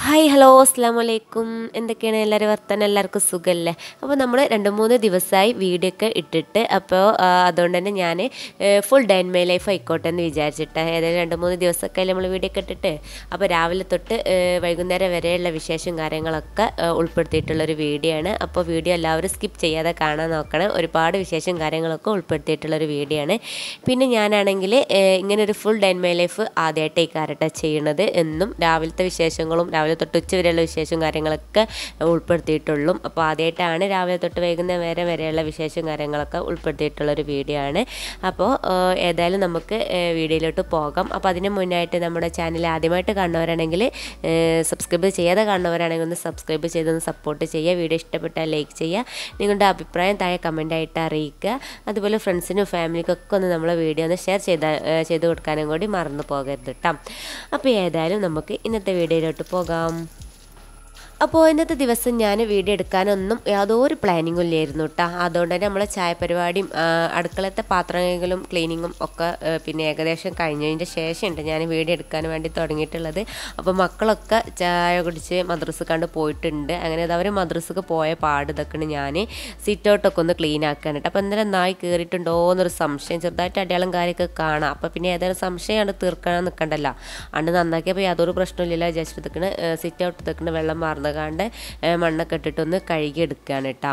Hi hello അസ്സാം വലൈക്കും എന്തൊക്കെയാണ് എല്ലാവരും വർത്താനം എല്ലാവർക്കും സുഖമല്ലേ അപ്പോൾ നമ്മൾ രണ്ട് മൂന്ന് ദിവസമായി വീഡിയോ ഒക്കെ ഇട്ടിട്ട് അപ്പോൾ ആ, അതുകൊണ്ട് തന്നെ ഞാൻ full day in my life ആയിക്കോട്ടെ എന്ന് വിചാരിച്ചിട്ട് ഏതായാലും രണ്ട് മൂന്ന് ദിവസമൊക്കെ നമ്മൾ വീഡിയോ ഒക്കെ ഇട്ടിട്ട് അപ്പോൾ രാവിലെ തൊട്ട് ഏ, വൈകുന്നേരം വരെയുള്ള വിശേഷം കാര്യങ്ങളൊക്കെ ഏ, ഉൾപ്പെടുത്തിയിട്ടുള്ളൊരു വീഡിയോ ആണ് അപ്പോൾ വീഡിയോ എല്ലാവരും സ്കിപ്പ് ചെയ്യാതെ കാണാൻ നോക്കണം ഒരുപാട് വിശേഷം കാര്യങ്ങളൊക്കെ ഉൾപ്പെടുത്തിയിട്ടുള്ളൊരു വീഡിയോ ആണ് പിന്നെ ഞാനാണെങ്കിൽ ഇങ്ങനെ ഒരു full day in my life ആദ്യമായിട്ട് കാരട്ടെ ചെയ്യണത് എന്നും രാവിലത്തെ വിശേഷങ്ങളും രാവിലെ തൊട്ട് ഉച്ച വരെയുള്ള വിശേഷവും കാര്യങ്ങളൊക്കെ ഉൾപ്പെടുത്തിയിട്ടുള്ളൂ അപ്പോൾ ആദ്യമായിട്ടാണ് രാവിലെ തൊട്ട് വൈകുന്നേരം വരെ വരെയുള്ള വിശേഷവും കാര്യങ്ങളൊക്കെ ഉൾപ്പെടുത്തിയിട്ടുള്ളൊരു വീഡിയോ ആണ് അപ്പോൾ ഏഹ്, ഏതായാലും നമുക്ക് ഏഹ്, വീഡിയോയിലോട്ട് പോകാം അപ്പോൾ അതിന് മുന്നായിട്ട് നമ്മുടെ ചാനൽ ആദ്യമായിട്ട് കാണുന്നവരാണെങ്കിൽ സബ്സ്ക്രൈബ് ചെയ്യാതെ കാണുന്നവരാണെങ്കിൽ ഒന്ന് സബ്സ്ക്രൈബ് ചെയ്തൊന്ന് സപ്പോർട്ട് ചെയ്യുക വീഡിയോ ഇഷ്ടപ്പെട്ടാൽ ലൈക്ക് ചെയ്യുക നിങ്ങളുടെ അഭിപ്രായം താഴെ കമൻ്റായിട്ട് അറിയിക്കുക അതുപോലെ ഫ്രണ്ട്സിനും ഫാമിലിക്കൊക്കെ ഒന്ന് നമ്മളെ വീഡിയോ ഒന്ന് ഷെയർ ചെയ്ത ഏഹ്, ചെയ്ത് കൊടുക്കാനും കൂടി മറന്നു പോകരുത് കേട്ടോ അപ്പോൾ ഏതായാലും നമുക്ക് ഇന്നത്തെ വീഡിയോയിലോട്ട് പോകാം അപ്പോൾ ഇന്നത്തെ ദിവസം ഞാൻ വീഡിയോ എടുക്കാനൊന്നും യാതൊരു പ്ലാനിങ്ങും ഇല്ലായിരുന്നു കേട്ടോ അതുകൊണ്ട് തന്നെ നമ്മളെ ചായ പരിപാടിയും ആ, അടുക്കളത്തെ പാത്രങ്ങളും ക്ലീനിങ്ങും ഒക്കെ ആ, പിന്നെ ഏകദേശം കഴിഞ്ഞതിൻ്റെ ശേഷമുണ്ട് ഞാൻ വീഡിയോ എടുക്കാൻ വേണ്ടി തുടങ്ങിയിട്ടുള്ളത് അപ്പോൾ മക്കളൊക്കെ ചായ കുടിച്ച് മദ്രസ കണ്ട് പോയിട്ടുണ്ട് അങ്ങനെ അത് അവർ മദ്രസക്ക് പോയ പാട് ഇതൊക്കെയാണ് ഞാൻ സിറ്റ് ഔട്ടൊക്കെ ഒന്ന് ക്ലീൻ ആക്കാനായിട്ട് അപ്പോൾ എന്തെങ്കിലും നായി കയറിയിട്ടുണ്ടോ എന്നൊരു സംശയം ചെറുതായിട്ട് അടയാളം കാര്യമൊക്കെ കാണാം അപ്പോൾ പിന്നെ ഏതായാലും സംശയമാണ് തീർക്കാൻ നിൽക്കണ്ടല്ലോ അണ്ട് നന്നാക്കിയപ്പോൾ യാതൊരു പ്രശ്നമില്ല ജസ്റ്റ് ഇതൊക്കെ സിറ്റ് ഔട്ട് ഇതൊക്കെ വെള്ളം മാറുന്നകാണ്ട് മണ്ണൊക്കെ ഇട്ടിട്ടൊന്ന് കഴുകി എടുക്കുകയാണ് കേട്ടോ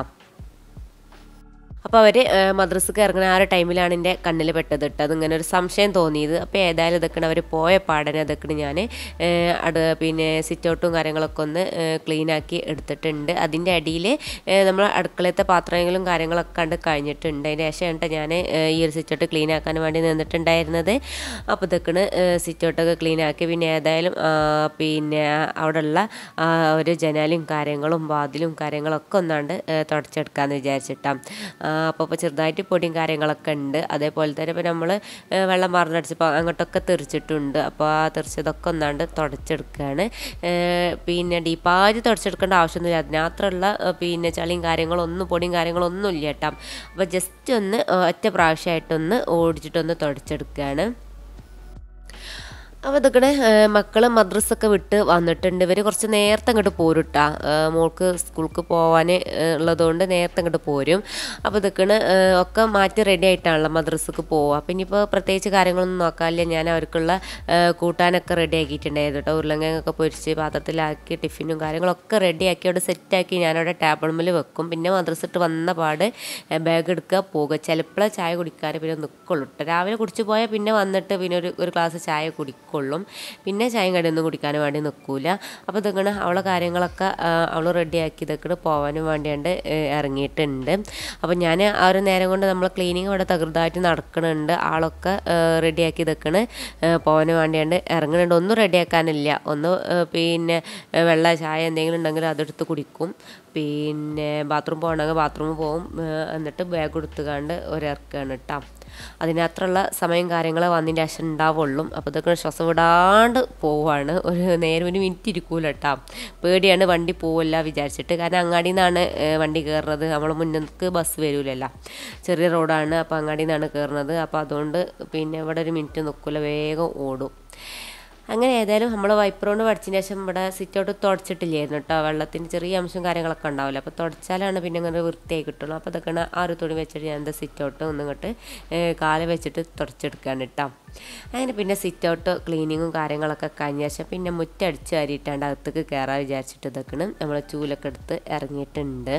അപ്പോൾ അവർ മദ്രസക്ക് ഇറങ്ങുന്ന ആ ഒരു ടൈമിലാണ് എൻ്റെ കണ്ണിൽ പെട്ടത് കേട്ടോ അതിങ്ങനെ ഒരു സംശയം തോന്നിയത് അപ്പോൾ ഏതായാലും ഇതൊക്കെ അവർ പോയ പാടനെ അതൊക്കെ ഞാൻ അത് പിന്നെ സിറ്റ് ഔട്ടും കാര്യങ്ങളൊക്കെ ഒന്ന് ക്ലീൻ ആക്കി എടുത്തിട്ടുണ്ട് അതിൻ്റെ അടിയിൽ നമ്മൾ അടുക്കളത്തെ പാത്രങ്ങളും കാര്യങ്ങളൊക്കെ കണ്ട് കഴിഞ്ഞിട്ടുണ്ട് അതിൻ്റെ ശേഷം ഞാൻ ഈ ഒരു സിറ്റ് ഔട്ട് ക്ലീൻ ആക്കാൻ വേണ്ടി നിന്നിട്ടുണ്ടായിരുന്നത് അപ്പോൾ ഇതൊക്കെ സിറ്റ് ഔട്ടൊക്കെ ക്ലീൻ ആക്കി പിന്നെ ഏതായാലും ആ, പിന്നെ അവിടെയുള്ള ആ ഒരു ജനാലും കാര്യങ്ങളും വാതിലും കാര്യങ്ങളൊക്കെ ഒന്നാണ്ട് തുടച്ചെടുക്കാമെന്ന് വിചാരിച്ചിട്ടാണ് അപ്പോൾ ഇപ്പോൾ ചെറുതായിട്ട് പൊടിയും കാര്യങ്ങളൊക്കെ ഉണ്ട് അതേപോലെ തന്നെ ഇപ്പോൾ നമ്മൾ വെള്ളം മറന്നടിച്ചപ്പോൾ അങ്ങോട്ടൊക്കെ തെറിച്ചിട്ടുണ്ട് അപ്പോൾ ആ തെറിച്ചതൊക്കെ ഒന്നാണ്ട് തുടച്ചെടുക്കുകയാണ് ഏഹ് പിന്നെ ഡീപ്പായിട്ട് തുടച്ചെടുക്കേണ്ട ആവശ്യമൊന്നുമില്ല അതിനകത്തുള്ള ഏഹ് പിന്നെ ചളിയും കാര്യങ്ങളൊന്നും പൊടിയും കാര്യങ്ങളൊന്നും ഇല്ല കേട്ടോ അപ്പോൾ ജസ്റ്റ് ഒന്ന് ഏഹ് ഒറ്റ പ്രാവശ്യമായിട്ടൊന്ന് ഓടിച്ചിട്ടൊന്ന് തുടച്ചെടുക്കുകയാണ് അപ്പോൾ ഇതൊക്കെ മക്കൾ മദ്രസൊക്കെ വിട്ട് വന്നിട്ടുണ്ട് ഇവർ കുറച്ച് നേരത്തെ അങ്ങോട്ട് പോരുട്ടാ മോൾക്ക് സ്കൂൾക്ക് പോകാൻ ഉള്ളതുകൊണ്ട് നേരത്തെ അങ്ങോട്ട് പോരും അപ്പോൾ ഇതൊക്കെ ഒക്കെ മാറ്റി റെഡി ആയിട്ടാണല്ലോ മദ്രസക്ക് പോവുക അപ്പം ഇനിയിപ്പോൾ പ്രത്യേകിച്ച് കാര്യങ്ങളൊന്നും നോക്കാനില്ല ഞാൻ അവർക്കുള്ള ആ, കൂട്ടാനൊക്കെ റെഡി ആക്കിയിട്ടുണ്ടായിരുന്നു കേട്ടോ ഉരുളങ്ങയൊക്കെ പൊരിച്ച് പാത്രത്തിലാക്കി ടിഫിനും കാര്യങ്ങളൊക്കെ റെഡി ആക്കി അവിടെ സെറ്റാക്കി ഞാനവിടെ ടേബിളിൽ വെക്കും പിന്നെ മദ്രസ ഇട്ട് വന്ന പാട് ബാഗ് എടുക്കുക പോകുക ചിലപ്പോൾ ചായ കുടിക്കാതെ പിന്നെ നിൽക്കുള്ളൂ കേട്ടോ രാവിലെ കുടിച്ച് പോയാൽ പിന്നെ വന്നിട്ട് പിന്നെ ഒരു ഒരു ഗ്ലാസ് ചായ കുടിക്കൊള്ളും പിന്നെ ചായയും കടിയൊന്നും കുടിക്കാനും വേണ്ടി നിൽക്കൂല അപ്പോൾ ഇതൊക്കെ അവളെ കാര്യങ്ങളൊക്കെ അവൾ റെഡിയാക്കി ഇതൊക്കെ പോകാനും വേണ്ടിയാണ്ട് ഏഹ് ഇറങ്ങിയിട്ടുണ്ട് അപ്പോൾ ഞാൻ ആ ഒരു നേരം കൊണ്ട് നമ്മൾ ക്ലീനിങ് അവിടെ തകൃതായിട്ട് നടക്കുന്നുണ്ട് ആളൊക്കെ റെഡിയാക്കി ഇതൊക്കെ പോകാനും വേണ്ടിയാണ്ട് ഇറങ്ങുന്നുണ്ട് ഒന്നും റെഡിയാക്കാനില്ല ഒന്ന് ഏഹ് പിന്നെ ഏഹ് വെള്ള ചായ എന്തെങ്കിലും ഉണ്ടെങ്കിൽ അതെടുത്ത് കുടിക്കും പിന്നെ ബാത്റൂം പോകണമെങ്കിൽ ബാത്റൂമിൽ പോകും ഏഹ് എന്നിട്ട് ബാഗ് എടുത്തുകാണ്ട് ഒരിറക്കാണ് കേട്ടോ അതിനത്രയുള്ള സമയം കാര്യങ്ങൾ വന്നതിൻ്റെ ശേഷം ഉണ്ടാവുള്ളൂ അപ്പോൾ ഇതൊക്കെ ശ്വാസം വിടാണ്ട് പോവാണ് ഒരു നേരം ഒരു മിനിറ്റ് ഇരിക്കൂല കേട്ടോ പേടിയാണ് വണ്ടി പോവില്ല വിചാരിച്ചിട്ട് കാരണം അങ്ങാടിയിൽ നിന്നാണ് വണ്ടി കയറുന്നത് നമ്മൾ മുന്നേക്ക് ബസ് വരൂലല്ലോ ചെറിയ റോഡാണ് അപ്പോൾ അങ്ങാടിയിൽ നിന്നാണ് കയറുന്നത് അപ്പോൾ അതുകൊണ്ട് പിന്നെ ഇവിടെ ഒരു മിനിറ്റ് നിൽക്കില്ല വേഗം ഓടും അങ്ങനെ ഏതായാലും നമ്മൾ വൈപ്പർ കൊണ്ട് പഠിച്ചതിന് ശേഷം ഇവിടെ സിറ്റ് ഔട്ട് തുടച്ചിട്ടില്ലായിരുന്നു കേട്ടോ വെള്ളത്തിന് ചെറിയ അംശം കാര്യങ്ങളൊക്കെ ഉണ്ടാവില്ല അപ്പോൾ തുടച്ചാലാണ് പിന്നെ ഇങ്ങനെ വൃത്തിയായി കിട്ടുള്ളൂ അപ്പോൾ അതൊക്കെ ആ ഒരു തുണി വെച്ചിട്ട് ഞാൻ എന്താ സിറ്റ് ഔട്ട് ഒന്നിങ്ങോട്ട് കാല് വെച്ചിട്ട് തുടച്ചെടുക്കുകയാണ് കേട്ടോ അങ്ങനെ പിന്നെ സിറ്റ് ഔട്ട് ക്ലീനിങ്ങും കാര്യങ്ങളൊക്കെ കഴിഞ്ഞ ശേഷം പിന്നെ മുറ്റടിച്ച് വാരിയിട്ടാണ്ട് അകത്തേക്ക് കയറാൻ വിചാരിച്ചിട്ട് ഇതൊക്കെയാണ് നമ്മൾ ചൂലൊക്കെ എടുത്ത് ഇറങ്ങിയിട്ടുണ്ട്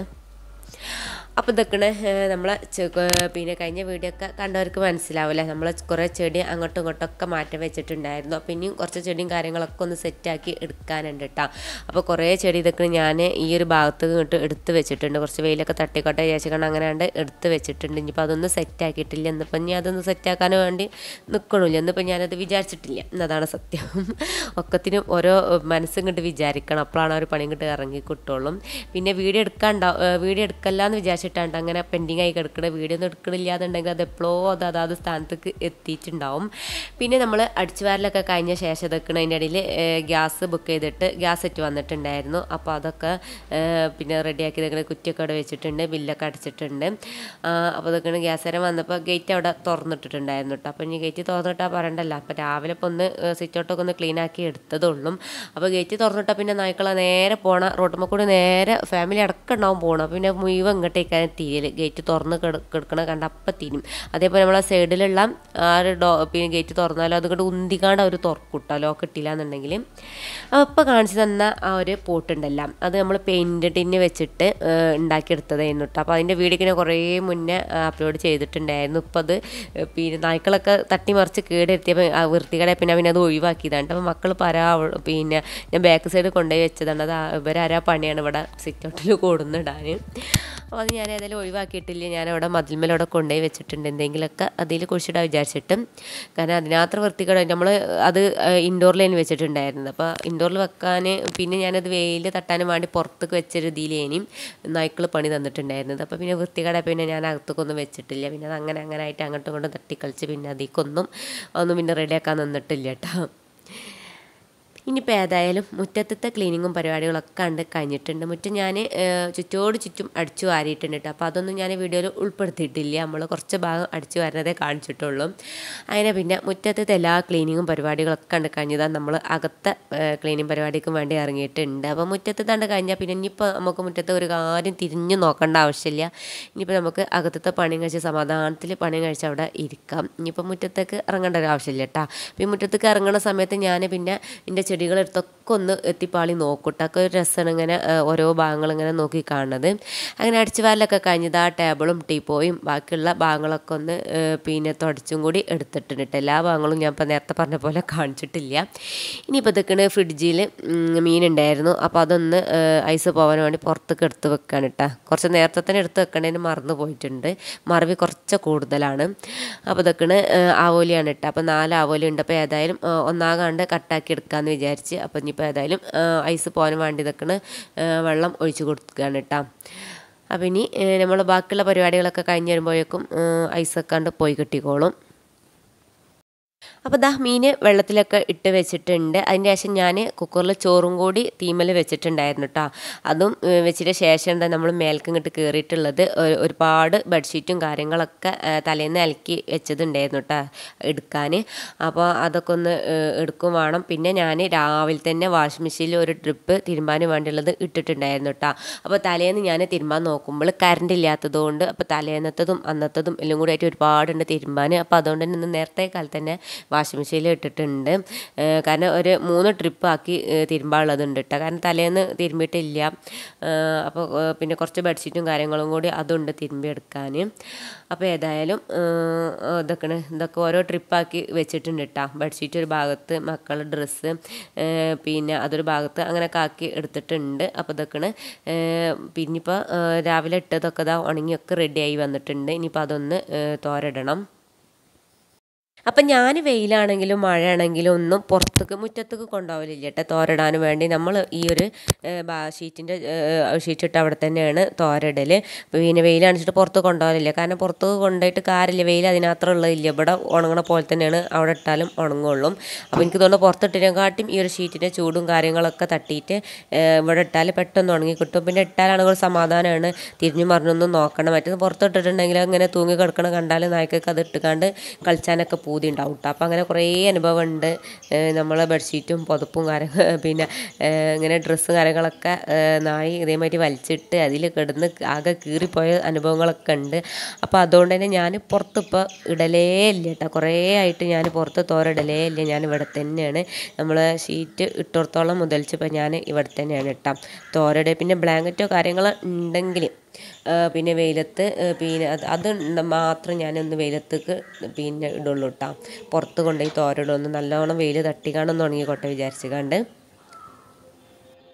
അപ്പോൾ ഇതൊക്കെ നമ്മൾ പിന്നെ കഴിഞ്ഞ വീഡിയോ ഒക്കെ കണ്ടവർക്ക് മനസ്സിലാവില്ല നമ്മൾ കുറേ ചെടി അങ്ങോട്ടും ഇങ്ങോട്ടും ഒക്കെ മാറ്റം വെച്ചിട്ടുണ്ടായിരുന്നു അപ്പോൾ ഇനിയും കുറച്ച് ചെടിയും കാര്യങ്ങളൊക്കെ ഒന്ന് സെറ്റാക്കി എടുക്കാനുണ്ട് കേട്ടോ അപ്പോൾ കുറേ ചെടി ഇതൊക്കെ ഞാൻ ഈ ഒരു ഭാഗത്ത് ഇങ്ങോട്ട് എടുത്ത് വെച്ചിട്ടുണ്ട് കുറച്ച് വെയിലൊക്കെ തട്ടിക്കോട്ടെ വിചാരിച്ചിട്ട് അങ്ങനെയാണ്ട് എടുത്ത് വെച്ചിട്ടുണ്ട് ഇനിയിപ്പോൾ അതൊന്നും സെറ്റാക്കിയിട്ടില്ല എന്നിപ്പോൾ ഇനി അതൊന്ന് സെറ്റാക്കാൻ വേണ്ടി നിൽക്കണില്ല എന്നിപ്പോൾ ഞാനത് വിചാരിച്ചിട്ടില്ല എന്നതാണ് സത്യം ഒക്കത്തിനും ഓരോ മനസ്സും ഇങ്ങോട്ട് വിചാരിക്കണം അപ്പോഴാണ് ഒരു പണി ഇങ്ങോട്ട് ഇറങ്ങി കിട്ടുള്ളൂ പിന്നെ വീഡിയോ എടുക്കാണ്ടാവും വീഡിയോ എടുക്കല്ല എന്ന് വിചാരിച്ചിട്ട് വിചാരിച്ചിട്ടാണ് അങ്ങനെ പെൻഡിങ് ആയി കിടക്കുന്ന വീഡിയോ ഒന്നും എടുക്കണില്ല എന്നുണ്ടെങ്കിൽ അത് എപ്പോഴോ അത് അതാത് സ്ഥാനത്തേക്ക് എത്തിയിട്ടുണ്ടാവും പിന്നെ നമ്മൾ അടിച്ചുവാരലൊക്കെ കഴിഞ്ഞ ശേഷം ഇതൊക്കെ അതിൻ്റെ ഇടയിൽ ഗ്യാസ് ബുക്ക് ചെയ്തിട്ട് ഗ്യാസ് സെറ്റ് വന്നിട്ടുണ്ടായിരുന്നു അപ്പോൾ അതൊക്കെ ഏഹ്, പിന്നെ റെഡിയാക്കി ഇതൊക്കെ കുറ്റിയൊക്കെ അവിടെ വെച്ചിട്ടുണ്ട് ബില്ലൊക്കെ അടിച്ചിട്ടുണ്ട് ആ, അപ്പോൾ ഇതൊക്കെ ഗ്യാസ് നേരം വന്നപ്പോൾ ഗേറ്റ് അവിടെ തുറന്നിട്ടിട്ടുണ്ടായിരുന്നു കേട്ടോ അപ്പോൾ ഇനി ഗേറ്റ് തുറന്നിട്ടാൽ പറയണ്ടല്ലോ അപ്പോൾ രാവിലെ ഇപ്പോൾ ഒന്ന് സിറ്റ് ഔട്ടൊക്കെ ഒന്ന് ക്ലീൻ ആക്കി എടുത്തതുള്ളൂ അപ്പോൾ ഗേറ്റ് തുറന്നിട്ടാൽ പിന്നെ നായ്ക്കളെ നേരെ പോണ റോട്ടുമ്മ കൂടി നേരെ ഫാമിലി അടക്കം ഉണ്ടാവും പോകണം അപ്പോൾ പിന്നെ മുഴുവൻ ഇങ്ങോട്ടേക്കാണ് തിരിയൽ ഗേറ്റ് തുറന്ന് കിട കിടക്കണ കണ്ട അപ്പം തിരും അതേപോലെ നമ്മളെ സൈഡിലുള്ള ആ ഒരു ഡോ പിന്നെ ഗേറ്റ് തുറന്നാലോ അതുകൊണ്ട് ഉന്തിക്കാണ്ട് അവർ തുറക്കൂട്ടോ ലോക്ക് ഇട്ടില്ല എന്നുണ്ടെങ്കിൽ അപ്പോൾ ഇപ്പോൾ കാണിച്ചു തന്ന ആ ഒരു പോട്ടുണ്ടല്ലോ അത് നമ്മൾ പെയിൻറ്റ് ടിന്ന് വെച്ചിട്ട് ഏഹ്, ഉണ്ടാക്കിയെടുത്തതായിരുന്നു കേട്ടോ അപ്പോൾ അതിൻ്റെ വീഡിയോ കുറേ മുന്നേ അപ്ലോഡ് ചെയ്തിട്ടുണ്ടായിരുന്നു ഇപ്പോൾ അത് ഏഹ്, പിന്നെ നായ്ക്കളൊക്കെ തട്ടിമറിച്ച് കേടെത്തിയപ്പോൾ ആ വൃത്തികേടെ പിന്നെ പിന്നെ അത് ഒഴിവാക്കിയതാണ് അപ്പോൾ മക്കൾ പരാ പിന്നെ ഞാൻ ബാക്ക് സൈഡ് കൊണ്ടുപോയി വെച്ചതാണ് അത് ആ- ഇവരാരാ പണിയാണ് ഇവിടെ സിറ്റ് ഔട്ടിൽ കൂടുന്നിടാൻ അപ്പോൾ അത് ഞാൻ ഏതായാലും ഒഴിവാക്കിയിട്ടില്ല ഞാൻ അവിടെ മതിൽമേലവിടെ കൊണ്ടുപോയി വെച്ചിട്ടുണ്ട് എന്തെങ്കിലുമൊക്കെ അതിൽ കുഴിച്ചിടാൻ വിചാരിച്ചിട്ടും കാരണം അതിനകത്ത് വൃത്തികേട് നമ്മൾ അത് ഇൻഡോറിലേന് വെച്ചിട്ടുണ്ടായിരുന്നത് അപ്പോൾ ഇൻഡോറിൽ വെക്കാൻ പിന്നെ ഞാനത് വെയിൽ തട്ടാനും വേണ്ടി പുറത്തേക്ക് വെച്ചൊരു ഇതിലേനും നായ്ക്കൾ പണി തന്നിട്ടുണ്ടായിരുന്നത് അപ്പോൾ പിന്നെ വൃത്തികേടെ പിന്നെ ഞാൻ അകത്തേക്കൊന്നും വെച്ചിട്ടില്ല പിന്നെ അത് അങ്ങനെ അങ്ങനെ ആയിട്ട് അങ്ങോട്ടും ഇങ്ങോട്ടും തട്ടിക്കളിച്ച് പിന്നെ അതിക്കൊന്നും ഒന്നും പിന്നെ റെഡിയാക്കാൻ നിന്നിട്ടില്ല കേട്ടോ ഇനിയിപ്പോൾ ഏതായാലും മുറ്റത്തത്തെ ക്ലീനിങ്ങും പരിപാടികളൊക്കെ കണ്ട് കഴിഞ്ഞിട്ടുണ്ട് മുറ്റം ഞാൻ ചുറ്റോട് ചുറ്റും അടിച്ചു വാരിയിട്ടുണ്ട് കേട്ടോ അപ്പോൾ അതൊന്നും ഞാൻ വീഡിയോയിൽ ഉൾപ്പെടുത്തിയിട്ടില്ല നമ്മൾ കുറച്ച് ഭാഗം അടിച്ചു വാരുന്നതേ കാണിച്ചിട്ടുള്ളൂ അങ്ങനെ പിന്നെ മുറ്റത്തത്തെ എല്ലാ ക്ലീനിങ്ങും പരിപാടികളൊക്കെ കണ്ട് കഴിഞ്ഞതാണ് നമ്മൾ അകത്തെ ക്ലീനിങ് പരിപാടിക്കും വേണ്ടി ഇറങ്ങിയിട്ടുണ്ട് അപ്പോൾ മുറ്റത്ത് കണ്ട് കഴിഞ്ഞാൽ പിന്നെ ഇനിയിപ്പോൾ നമുക്ക് മുറ്റത്ത് ഒരു കാര്യം തിരിഞ്ഞു നോക്കേണ്ട ആവശ്യമില്ല ഇനിയിപ്പോൾ നമുക്ക് അകത്തത്തെ പണി കഴിച്ച് സമാധാനത്തിൽ പണി കഴിച്ച് അവിടെ ഇരിക്കാം ഇനിയിപ്പോൾ മുറ്റത്തേക്ക് ഇറങ്ങേണ്ട ഒരു ആവശ്യമില്ല കേട്ടോ അപ്പോൾ ഈ മുറ്റത്തേക്ക് ഇറങ്ങുന്ന സമയത്ത് ഞാൻ പിന്നെ എൻ്റെ ചെടികളെടുത്തൊക്കെ ഒന്ന് എത്തിപ്പാളി നോക്കൂട്ടോ ഒക്കെ ഒരു രസമാണ് ഇങ്ങനെ ഏഹ്, ഓരോ ഭാഗങ്ങൾ ഇങ്ങനെ നോക്കി കാണുന്നത് അങ്ങനെ അടിച്ചു വാരലൊക്കെ കഴിഞ്ഞത് ആ ടേബിളും ടീപ്പോയും ബാക്കിയുള്ള ഭാഗങ്ങളൊക്കെ ഒന്ന് ഏഹ്, പിന്നെ തുടച്ചും കൂടി എടുത്തിട്ടുണ്ട് ട്ടോ. എല്ലാ ഭാഗങ്ങളും ഞാൻ ഇപ്പോൾ നേരത്തെ പറഞ്ഞ പോലെ കാണിച്ചിട്ടില്ല ഇനിയിപ്പോൾ ഇതൊക്കെയാണ് ഫ്രിഡ്ജിൽ മീനുണ്ടായിരുന്നു അപ്പോൾ അതൊന്ന് ഏഹ്, ഐസ് പോകാൻ വേണ്ടി പുറത്തേക്ക് എടുത്ത് വെക്കാണ് കേട്ടോ കുറച്ച് നേരത്തെ തന്നെ എടുത്ത് വെക്കണേന് മറന്നു പോയിട്ടുണ്ട് മറവി കുറച്ച് കൂടുതലാണ് അപ്പോൾ ഇതൊക്കെയാണ് ആവോലിയാണ് കേട്ടോ അപ്പോൾ നാല് ആവോലി ഉണ്ട് അപ്പോൾ ഏതായാലും ഏഹ്, ഒന്നാകാണ്ട് കട്ടാക്കി എടുക്കാമെന്ന് വിചാരിച്ച് അപ്പോൾ ഇനിയിപ്പോൾ ഏതായാലും ഏഹ്, ഐസ് പോകാൻ വേണ്ടി ഇതൊക്കെയാണ് വെള്ളം ഒഴിച്ച് കൊടുക്കുകയാണ് കേട്ടോ അപ്പോൾ ഇനി നമ്മൾ ബാക്കിയുള്ള പരിപാടികളൊക്കെ കഴിഞ്ഞ് വരുമ്പോഴേക്കും ഏഹ്, ഐസൊക്കെ കണ്ട് പോയി കിട്ടിക്കോളും അപ്പോൾ ദാ മീൻ വെള്ളത്തിലൊക്കെ ഇട്ട് വെച്ചിട്ടുണ്ട് അതിൻ്റെ ശേഷം ഞാൻ കുക്കറിൽ ചോറും കൂടി തീമൽ വെച്ചിട്ടുണ്ടായിരുന്നു കേട്ടോ അതും ഏഹ്, വെച്ചിട്ട് ശേഷം എന്താ നമ്മൾ മേൽക്ക് ഇങ്ങോട്ട് കയറിയിട്ടുള്ളത് ഒരു- ഒരുപാട് ബെഡ്ഷീറ്റും കാര്യങ്ങളൊക്കെ ഏഹ്, തലേന്ന് അലക്കി വെച്ചതുണ്ടായിരുന്നു കേട്ടോ എടുക്കാൻ അപ്പോൾ അതൊക്കെ ഒന്ന് ഏഹ്, എടുക്കും വേണം പിന്നെ ഞാൻ രാവിലെ തന്നെ വാഷിംഗ് മെഷീനിൽ ഒരു ട്രിപ്പ് തിരുമ്പാൻ വേണ്ടിയുള്ളത് ഇട്ടിട്ടുണ്ടായിരുന്നു കേട്ടോ അപ്പോൾ തലേന്ന് ഞാൻ തിരുമ്പാൻ നോക്കുമ്പോൾ കറണ്ട് ഇല്ലാത്തതുകൊണ്ട് അപ്പോൾ തലേന്നത്തതും അന്നത്തതും എല്ലാം കൂടി ആയിട്ട് ഒരുപാടുണ്ട് തിരുമ്പാൻ അപ്പോൾ അതുകൊണ്ട് തന്നെ ഇന്ന് നേരത്തെ കാലത്ത് തന്നെ വാഷിംഗ് മെഷീനിൽ ഇട്ടിട്ടുണ്ട് ഏഹ് കാരണം ഒരു മൂന്ന് ട്രിപ്പ് ആക്കി ഏഹ് തിരുമ്പാനുള്ളതുണ്ട് കേട്ടോ കാരണം തലേന്ന് തിരുമ്പിയിട്ടില്ല ഏഹ് അപ്പോൾ ഏഹ് പിന്നെ കുറച്ച് ബെഡ്ഷീറ്റും കാര്യങ്ങളും കൂടി അതുണ്ട് തിരുമ്പി എടുക്കാൻ അപ്പോൾ ഏതായാലും ഏഹ് ഇതൊക്കെയാണ് ഇതൊക്കെ ഓരോ ട്രിപ്പാക്കി വെച്ചിട്ടുണ്ട് കേട്ടോ ബെഡ്ഷീറ്റ് ഒരു ഭാഗത്ത് മക്കളുടെ ഡ്രസ്സ് പിന്നെ അതൊരു ഭാഗത്ത് അങ്ങനെയൊക്കെ ആക്കി എടുത്തിട്ടുണ്ട് അപ്പോൾ ഇതൊക്കെയാണ് പിന്നെ ഇപ്പോൾ രാവിലെ ഇട്ടതൊക്കെ ഇതാ ഉണങ്ങിയൊക്കെ റെഡിയായി വന്നിട്ടുണ്ട് ഇനിയിപ്പോൾ അതൊന്ന് ഏഹ് തോരയിടണം അപ്പം ഞാൻ വെയിലാണെങ്കിലും മഴയാണെങ്കിലും ഒന്നും പുറത്തേക്ക് മുറ്റത്തേക്ക് കൊണ്ടുപോകലില്ല കേട്ടോ തോരടാൻ വേണ്ടി നമ്മൾ ഈ ഒരു ഷീറ്റിൻ്റെ ഷീറ്റ് ഇട്ട് അവിടെ തന്നെയാണ് തോരടൽ പിന്നെ വെയിലാണിച്ചിട്ട് പുറത്ത് കൊണ്ടുപോകലില്ല കാരണം പുറത്ത് കൊണ്ടുപോയിട്ട് കാര്യമില്ല വെയിൽ അതിനകത്ത് ഉള്ളതില്ല ഇവിടെ ഉണങ്ങണ പോലെ തന്നെയാണ് അവിടെ ഇട്ടാലും ഉണങ്ങുള്ളൂ അപ്പോൾ എനിക്ക് തോന്നുന്നു പുറത്തിട്ടിനെക്കാട്ടും ഈ ഒരു ഷീറ്റിൻ്റെ ചൂടും കാര്യങ്ങളൊക്കെ തട്ടിയിട്ട് ഏഹ്, ഇവിടെ ഇട്ടാൽ പെട്ടെന്ന് ഉണങ്ങി കിട്ടും പിന്നെ ഇട്ടാലാണെങ്കിൽ ഒരു സമാധാനമാണ് തിരിഞ്ഞു മറിഞ്ഞൊന്നും നോക്കണം മറ്റേത് പുറത്തിട്ടിട്ടുണ്ടെങ്കിൽ അങ്ങനെ തൂങ്ങി കിടക്കണ കണ്ടാൽ നായ്ക്കൊക്കെ അത് ഇട്ടുകാണ്ട് കളിച്ചാനൊക്കെ പൂതി ഉണ്ടാവും കേട്ടോ അപ്പോൾ അങ്ങനെ കുറേ അനുഭവം ഉണ്ട് നമ്മൾ ബെഡ്ഷീറ്റും പുതപ്പും കാര്യങ്ങൾ പിന്നെ ഏഹ്, ഇങ്ങനെ ഡ്രസ്സും കാര്യങ്ങളൊക്കെ ഏഹ്, നായി ഇതേമാതിരി വലിച്ചിട്ട് അതിൽ കിടന്ന് ആകെ കീറിപ്പോയ അനുഭവങ്ങളൊക്കെ ഉണ്ട് അപ്പോൾ അതുകൊണ്ട് തന്നെ ഞാൻ പുറത്ത് ഇപ്പോൾ ഇടലേ ഇല്ല കേട്ടോ കുറേ ആയിട്ട് ഞാൻ പുറത്ത് തോരടലേ ഇല്ല ഞാൻ ഇവിടെ തന്നെയാണ് നമ്മൾ ഷീറ്റ് ഇട്ടിടത്തോളം മുതൽച്ച് ഇപ്പോൾ ഞാൻ ഇവിടെ തന്നെയാണ് കേട്ടോ തോരട് പിന്നെ ബ്ലാങ്കറ്റോ കാര്യങ്ങളോ ഉണ്ടെങ്കിൽ ഏഹ് പിന്നെ വെയിലത്ത് ഏഹ് പിന്നെ അത് അത് ഉണ്ട് മാത്രം ഞാനൊന്ന് വെയിലത്തേക്ക് പിന്നെ ഇടുള്ളൂ കേട്ടോ പുറത്ത് കൊണ്ടുപോയി തോരയിടും ഒന്ന് നല്ലോണം വെയിൽ തട്ടിക്കാണ്ടൊന്ന് ഉണങ്ങിക്കോട്ടെ വിചാരിച്ച് കണ്ട്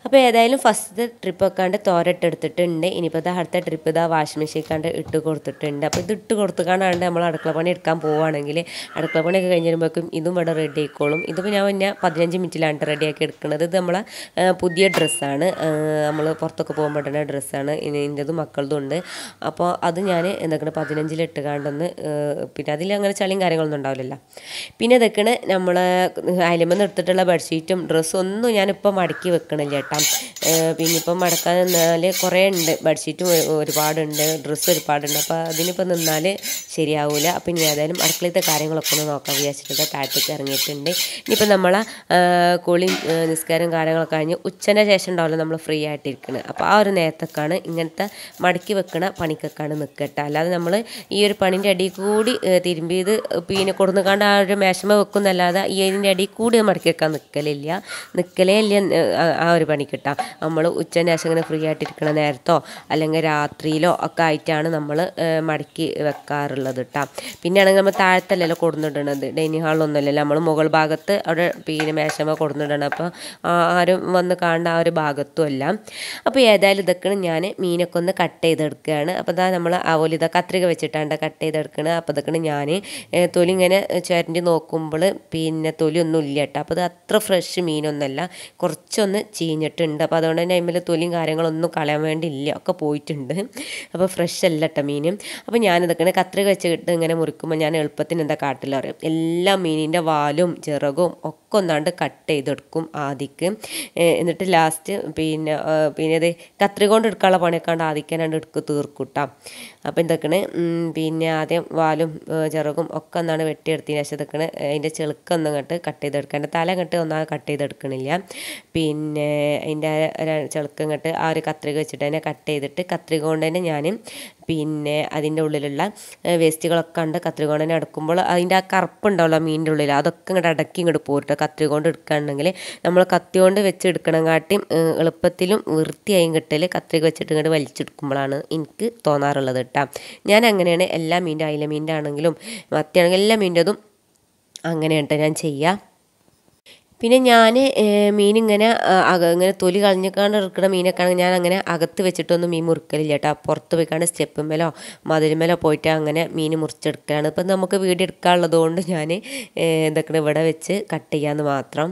അപ്പോൾ ഏതായാലും ഫസ്റ്റ് ട്രിപ്പ് വെക്കാണ്ട് തോരട്ട് എടുത്തിട്ടുണ്ട് ഇനിയിപ്പോൾ ഇത് അടുത്ത ട്രിപ്പ് ഇതാ വാഷിംഗ് മെഷീൻ കണ്ട് ഇട്ട് കൊടുത്തിട്ടുണ്ട് അപ്പോൾ ഇത് ഇട്ട് കൊടുത്തുകൊണ്ടാണ്ട് നമ്മൾ അടുക്കള പണി എടുക്കാൻ പോവുകയാണെങ്കിൽ അടുക്കള പണിയൊക്കെ കഴിഞ്ഞ് വരുമ്പോഴേക്കും ഇതും ഇവിടെ റെഡി ആയിക്കോളും ഇതിപ്പോൾ ഞാൻ പിന്നെ പതിനഞ്ച് മിനിറ്റിലാണ് റെഡിയാക്കി എടുക്കുന്നത് ഇത് നമ്മളെ ആ, പുതിയ ഡ്രസ്സാണ് നമ്മൾ പുറത്തൊക്കെ പോകുമ്പോൾ ഇടുന്ന ഡ്രസ്സാണ് ഇതിൻ്റെതും മക്കളതും ഉണ്ട് അപ്പോൾ അത് ഞാൻ എന്തൊക്കെയാണ് പതിനഞ്ചിൽ ഇട്ട് കാണ്ടൊന്ന് പിന്നെ അതിൽ അങ്ങനെ ചളിയും കാര്യങ്ങളൊന്നും ഉണ്ടാവില്ലല്ലോ പിന്നെ ഇതൊക്കെയാണ് നമ്മൾ അയലമെന്ന് എടുത്തിട്ടുള്ള ബെഡ്ഷീറ്റും ഡ്രസ്സും ഒന്നും ഞാനിപ്പോൾ മടക്കി വെക്കണില്ല കേട്ടോ പിന്നെ ഇപ്പം മടക്കാൻ നിന്നാൽ കുറേ ഉണ്ട് ബെഡ്ഷീറ്റും ഒരു- ഒരുപാടുണ്ട് ഡ്രസ്സ് ഒരുപാടുണ്ട് അപ്പോൾ അതിനിപ്പോൾ നിന്നാൽ ശരിയാവില്ല അപ്പം ഇനി ഏതായാലും അടുക്കളത്തെ കാര്യങ്ങളൊക്കെ ഒന്ന് നോക്കാൻ വിചാരിച്ചിട്ട് താഴത്തേക്ക് ഇറങ്ങിയിട്ടുണ്ട് ഇനിയിപ്പോൾ നമ്മളെ കുളിയും ആ, നിസ്കാരം കാര്യങ്ങളൊക്കെ കഴിഞ്ഞ് ഉച്ചൻ്റെ ശേഷം ഉണ്ടാവില്ല നമ്മൾ ഫ്രീ ആയിട്ടിരിക്കുന്നത് അപ്പോൾ ആ ഒരു നേരത്തൊക്കെയാണ് ഇങ്ങനത്തെ മടക്കി വെക്കണ പണിക്കൊക്കെയാണ് നിൽക്കട്ടെ അല്ലാതെ നമ്മൾ ഈ ഒരു പണിൻ്റെ അടിയിൽ കൂടി ഏ, തിരുമ്പിയത് പിന്നെ കൊടുന്നുകാണ്ട് ആ ഒരു മേശമ വെക്കുന്നല്ലാതെ ഈ അതിൻ്റെ അടിയിൽ കൂടി മടക്കി വെക്കാൻ നിൽക്കലില്ല നിൽക്കലേ ഇല്ല ഏ, ആ- ആ ഒരു പണി കിട്ടാം നമ്മൾ ഉച്ചൻ്റെ ശേഷം ഇങ്ങനെ ഫ്രീ ആയിട്ടിരിക്കണ നേരത്തോ അല്ലെങ്കിൽ രാത്രിയിലോ ഒക്കെ ആയിട്ടാണ് നമ്മൾ മടക്കി വെക്കാറുള്ളത് കേട്ടോ പിന്നെ ആണെങ്കിൽ നമ്മൾ താഴത്തല്ലല്ലോ കൊടുന്നിടണത് ഡൈനിങ് ഹാളിലൊന്നുമല്ലല്ലോ നമ്മൾ മുകൾ ഭാഗത്ത് അവിടെ പിന്നെ മേശമ കൊടുന്നിടണം അപ്പോൾ ആരും വന്ന് കാണേണ്ട ആ ഒരു ഭാഗത്തും അല്ല അപ്പോൾ ഏതായാലും ഇതൊക്കെ ഞാൻ മീനൊക്കെ ഒന്ന് കട്ട് ചെയ്തെടുക്കുകയാണ് അപ്പോൾ ഇതാ നമ്മൾ ആവോലി ഇതാ കത്രിക വെച്ചിട്ടാണ് കട്ട് ചെയ്തെടുക്കുന്നത് അപ്പോൾ ഇതൊക്കെ ഞാൻ തൊലി ഇങ്ങനെ ചേരണ്ടി നോക്കുമ്പോൾ പിന്നെ തൊലി ഒന്നും ഇല്ല കേട്ടോ അപ്പോൾ ഇത് അത്ര ഫ്രഷ് മീനൊന്നുമല്ല കുറച്ചൊന്ന് ചീഞ്ഞിട്ടുണ്ട് അപ്പോൾ അതുകൊണ്ട് തന്നെ അതിൽ തൊലിയും കാര്യങ്ങളൊന്നും കളയാൻ വേണ്ടി ഇല്ല ഒക്കെ പോയിട്ടുണ്ട് അപ്പോൾ ഫ്രഷ് അല്ല കേട്ടോ മീനും അപ്പോൾ ഞാനിതൊക്കെ കത്രിക വെച്ചിട്ട് ഇങ്ങനെ മുറിക്കുമ്പോൾ ഞാൻ എളുപ്പത്തിന് എന്താ കാട്ടിലറിയും എല്ലാ മീനിൻ്റെ വാലും ചിറകും ഒക്കെ ഒന്നാണ്ട് കട്ട് ചെയ്തെടുക്കും ആദിക്ക് ഏഹ് എന്നിട്ട് ലാസ്റ്റ് പിന്നെ ആ, പിന്നെ ഇത് കത്രിക കൊണ്ട് എടുക്കാനുള്ള പണിയൊക്കെ ആദിക്കാനാണ്ട് എടുക്ക് തീർക്കൂട്ടാം അപ്പോൾ ഇതൊക്കെയാണ് പിന്നെ ആദ്യം വാലും ഏഹ് ചിറകും ഒക്കെ ഒന്നാണ് വെട്ടിയെടുത്തതിന് ശേഷം ഇതൊക്കെയാണ് അതിൻ്റെ ചെളുക്കൊന്നും അങ്ങോട്ട് കട്ട് ചെയ്തെടുക്കുക എൻ്റെ തല അങ്ങോട്ട് ഒന്നാ കട്ട് ചെയ്തെടുക്കണില്ല പിന്നെ അതിൻ്റെ ചെളുക്ക് അങ്ങോട്ട് ആ ഒരു കത്രിക വെച്ചിട്ട് തന്നെ കട്ട് ചെയ്തിട്ട് കത്രിക കൊണ്ട് തന്നെ ഞാൻ പിന്നെ അതിൻ്റെ ഉള്ളിലുള്ള ഏഹ് വേസ്റ്റുകളൊക്കെ ഉണ്ട് കത്രിക കൊണ്ട് തന്നെ എടുക്കുമ്പോൾ അതിൻ്റെ ആ കറുപ്പുണ്ടാവുമല്ലോ മീനിൻ്റെ ഉള്ളിൽ അതൊക്കെ ഇങ്ങോട്ട് അടക്കി ഇങ്ങോട്ട് പോരുട്ടോ കത്രിക കൊണ്ട് എടുക്കുകയാണെങ്കിൽ നമ്മൾ കത്തി കൊണ്ട് വെച്ചെടുക്കണം കാട്ടിയും ഏഹ് എളുപ്പത്തിലും വൃത്തിയായും കിട്ടൽ കത്രിക വെച്ചിട്ട് ഇങ്ങോട്ട് വലിച്ചെടുക്കുമ്പോഴാണ് എനിക്ക് തോന്നാറുള്ളത് കേട്ടോ ഞാൻ അങ്ങനെയാണ് എല്ലാ മീൻ്റെ അയില മീൻ്റെ ആണെങ്കിലും മത്തിയാണെങ്കിലും എല്ലാ മീൻ്റെതും അങ്ങനെയാണ് ട്ടോ ഞാൻ ചെയ്യുക പിന്നെ ഞാൻ മീൻ ഇങ്ങനെ ആ, അക ഇങ്ങനെ തൊലി കളഞ്ഞിക്കാണ്ട് എടുക്കുന്ന മീനൊക്കെ ആണെങ്കിൽ ഞാൻ അങ്ങനെ അകത്ത് വെച്ചിട്ടൊന്നും മീൻ മുറിക്കലില്ല കേട്ടോ പുറത്ത് പോയിക്കാണ്ട് സ്റ്റെപ്പുമ്മലോ മതിലുമ്മലോ പോയിട്ട് അങ്ങനെ മീൻ മുറിച്ചെടുക്കലാണ് ഇപ്പം നമുക്ക് വീഡിയോ എടുക്കാനുള്ളത് കൊണ്ട് ഞാൻ ഇതൊക്കെ ഇവിടെ വെച്ച് കട്ട് ചെയ്യാമെന്ന് മാത്രം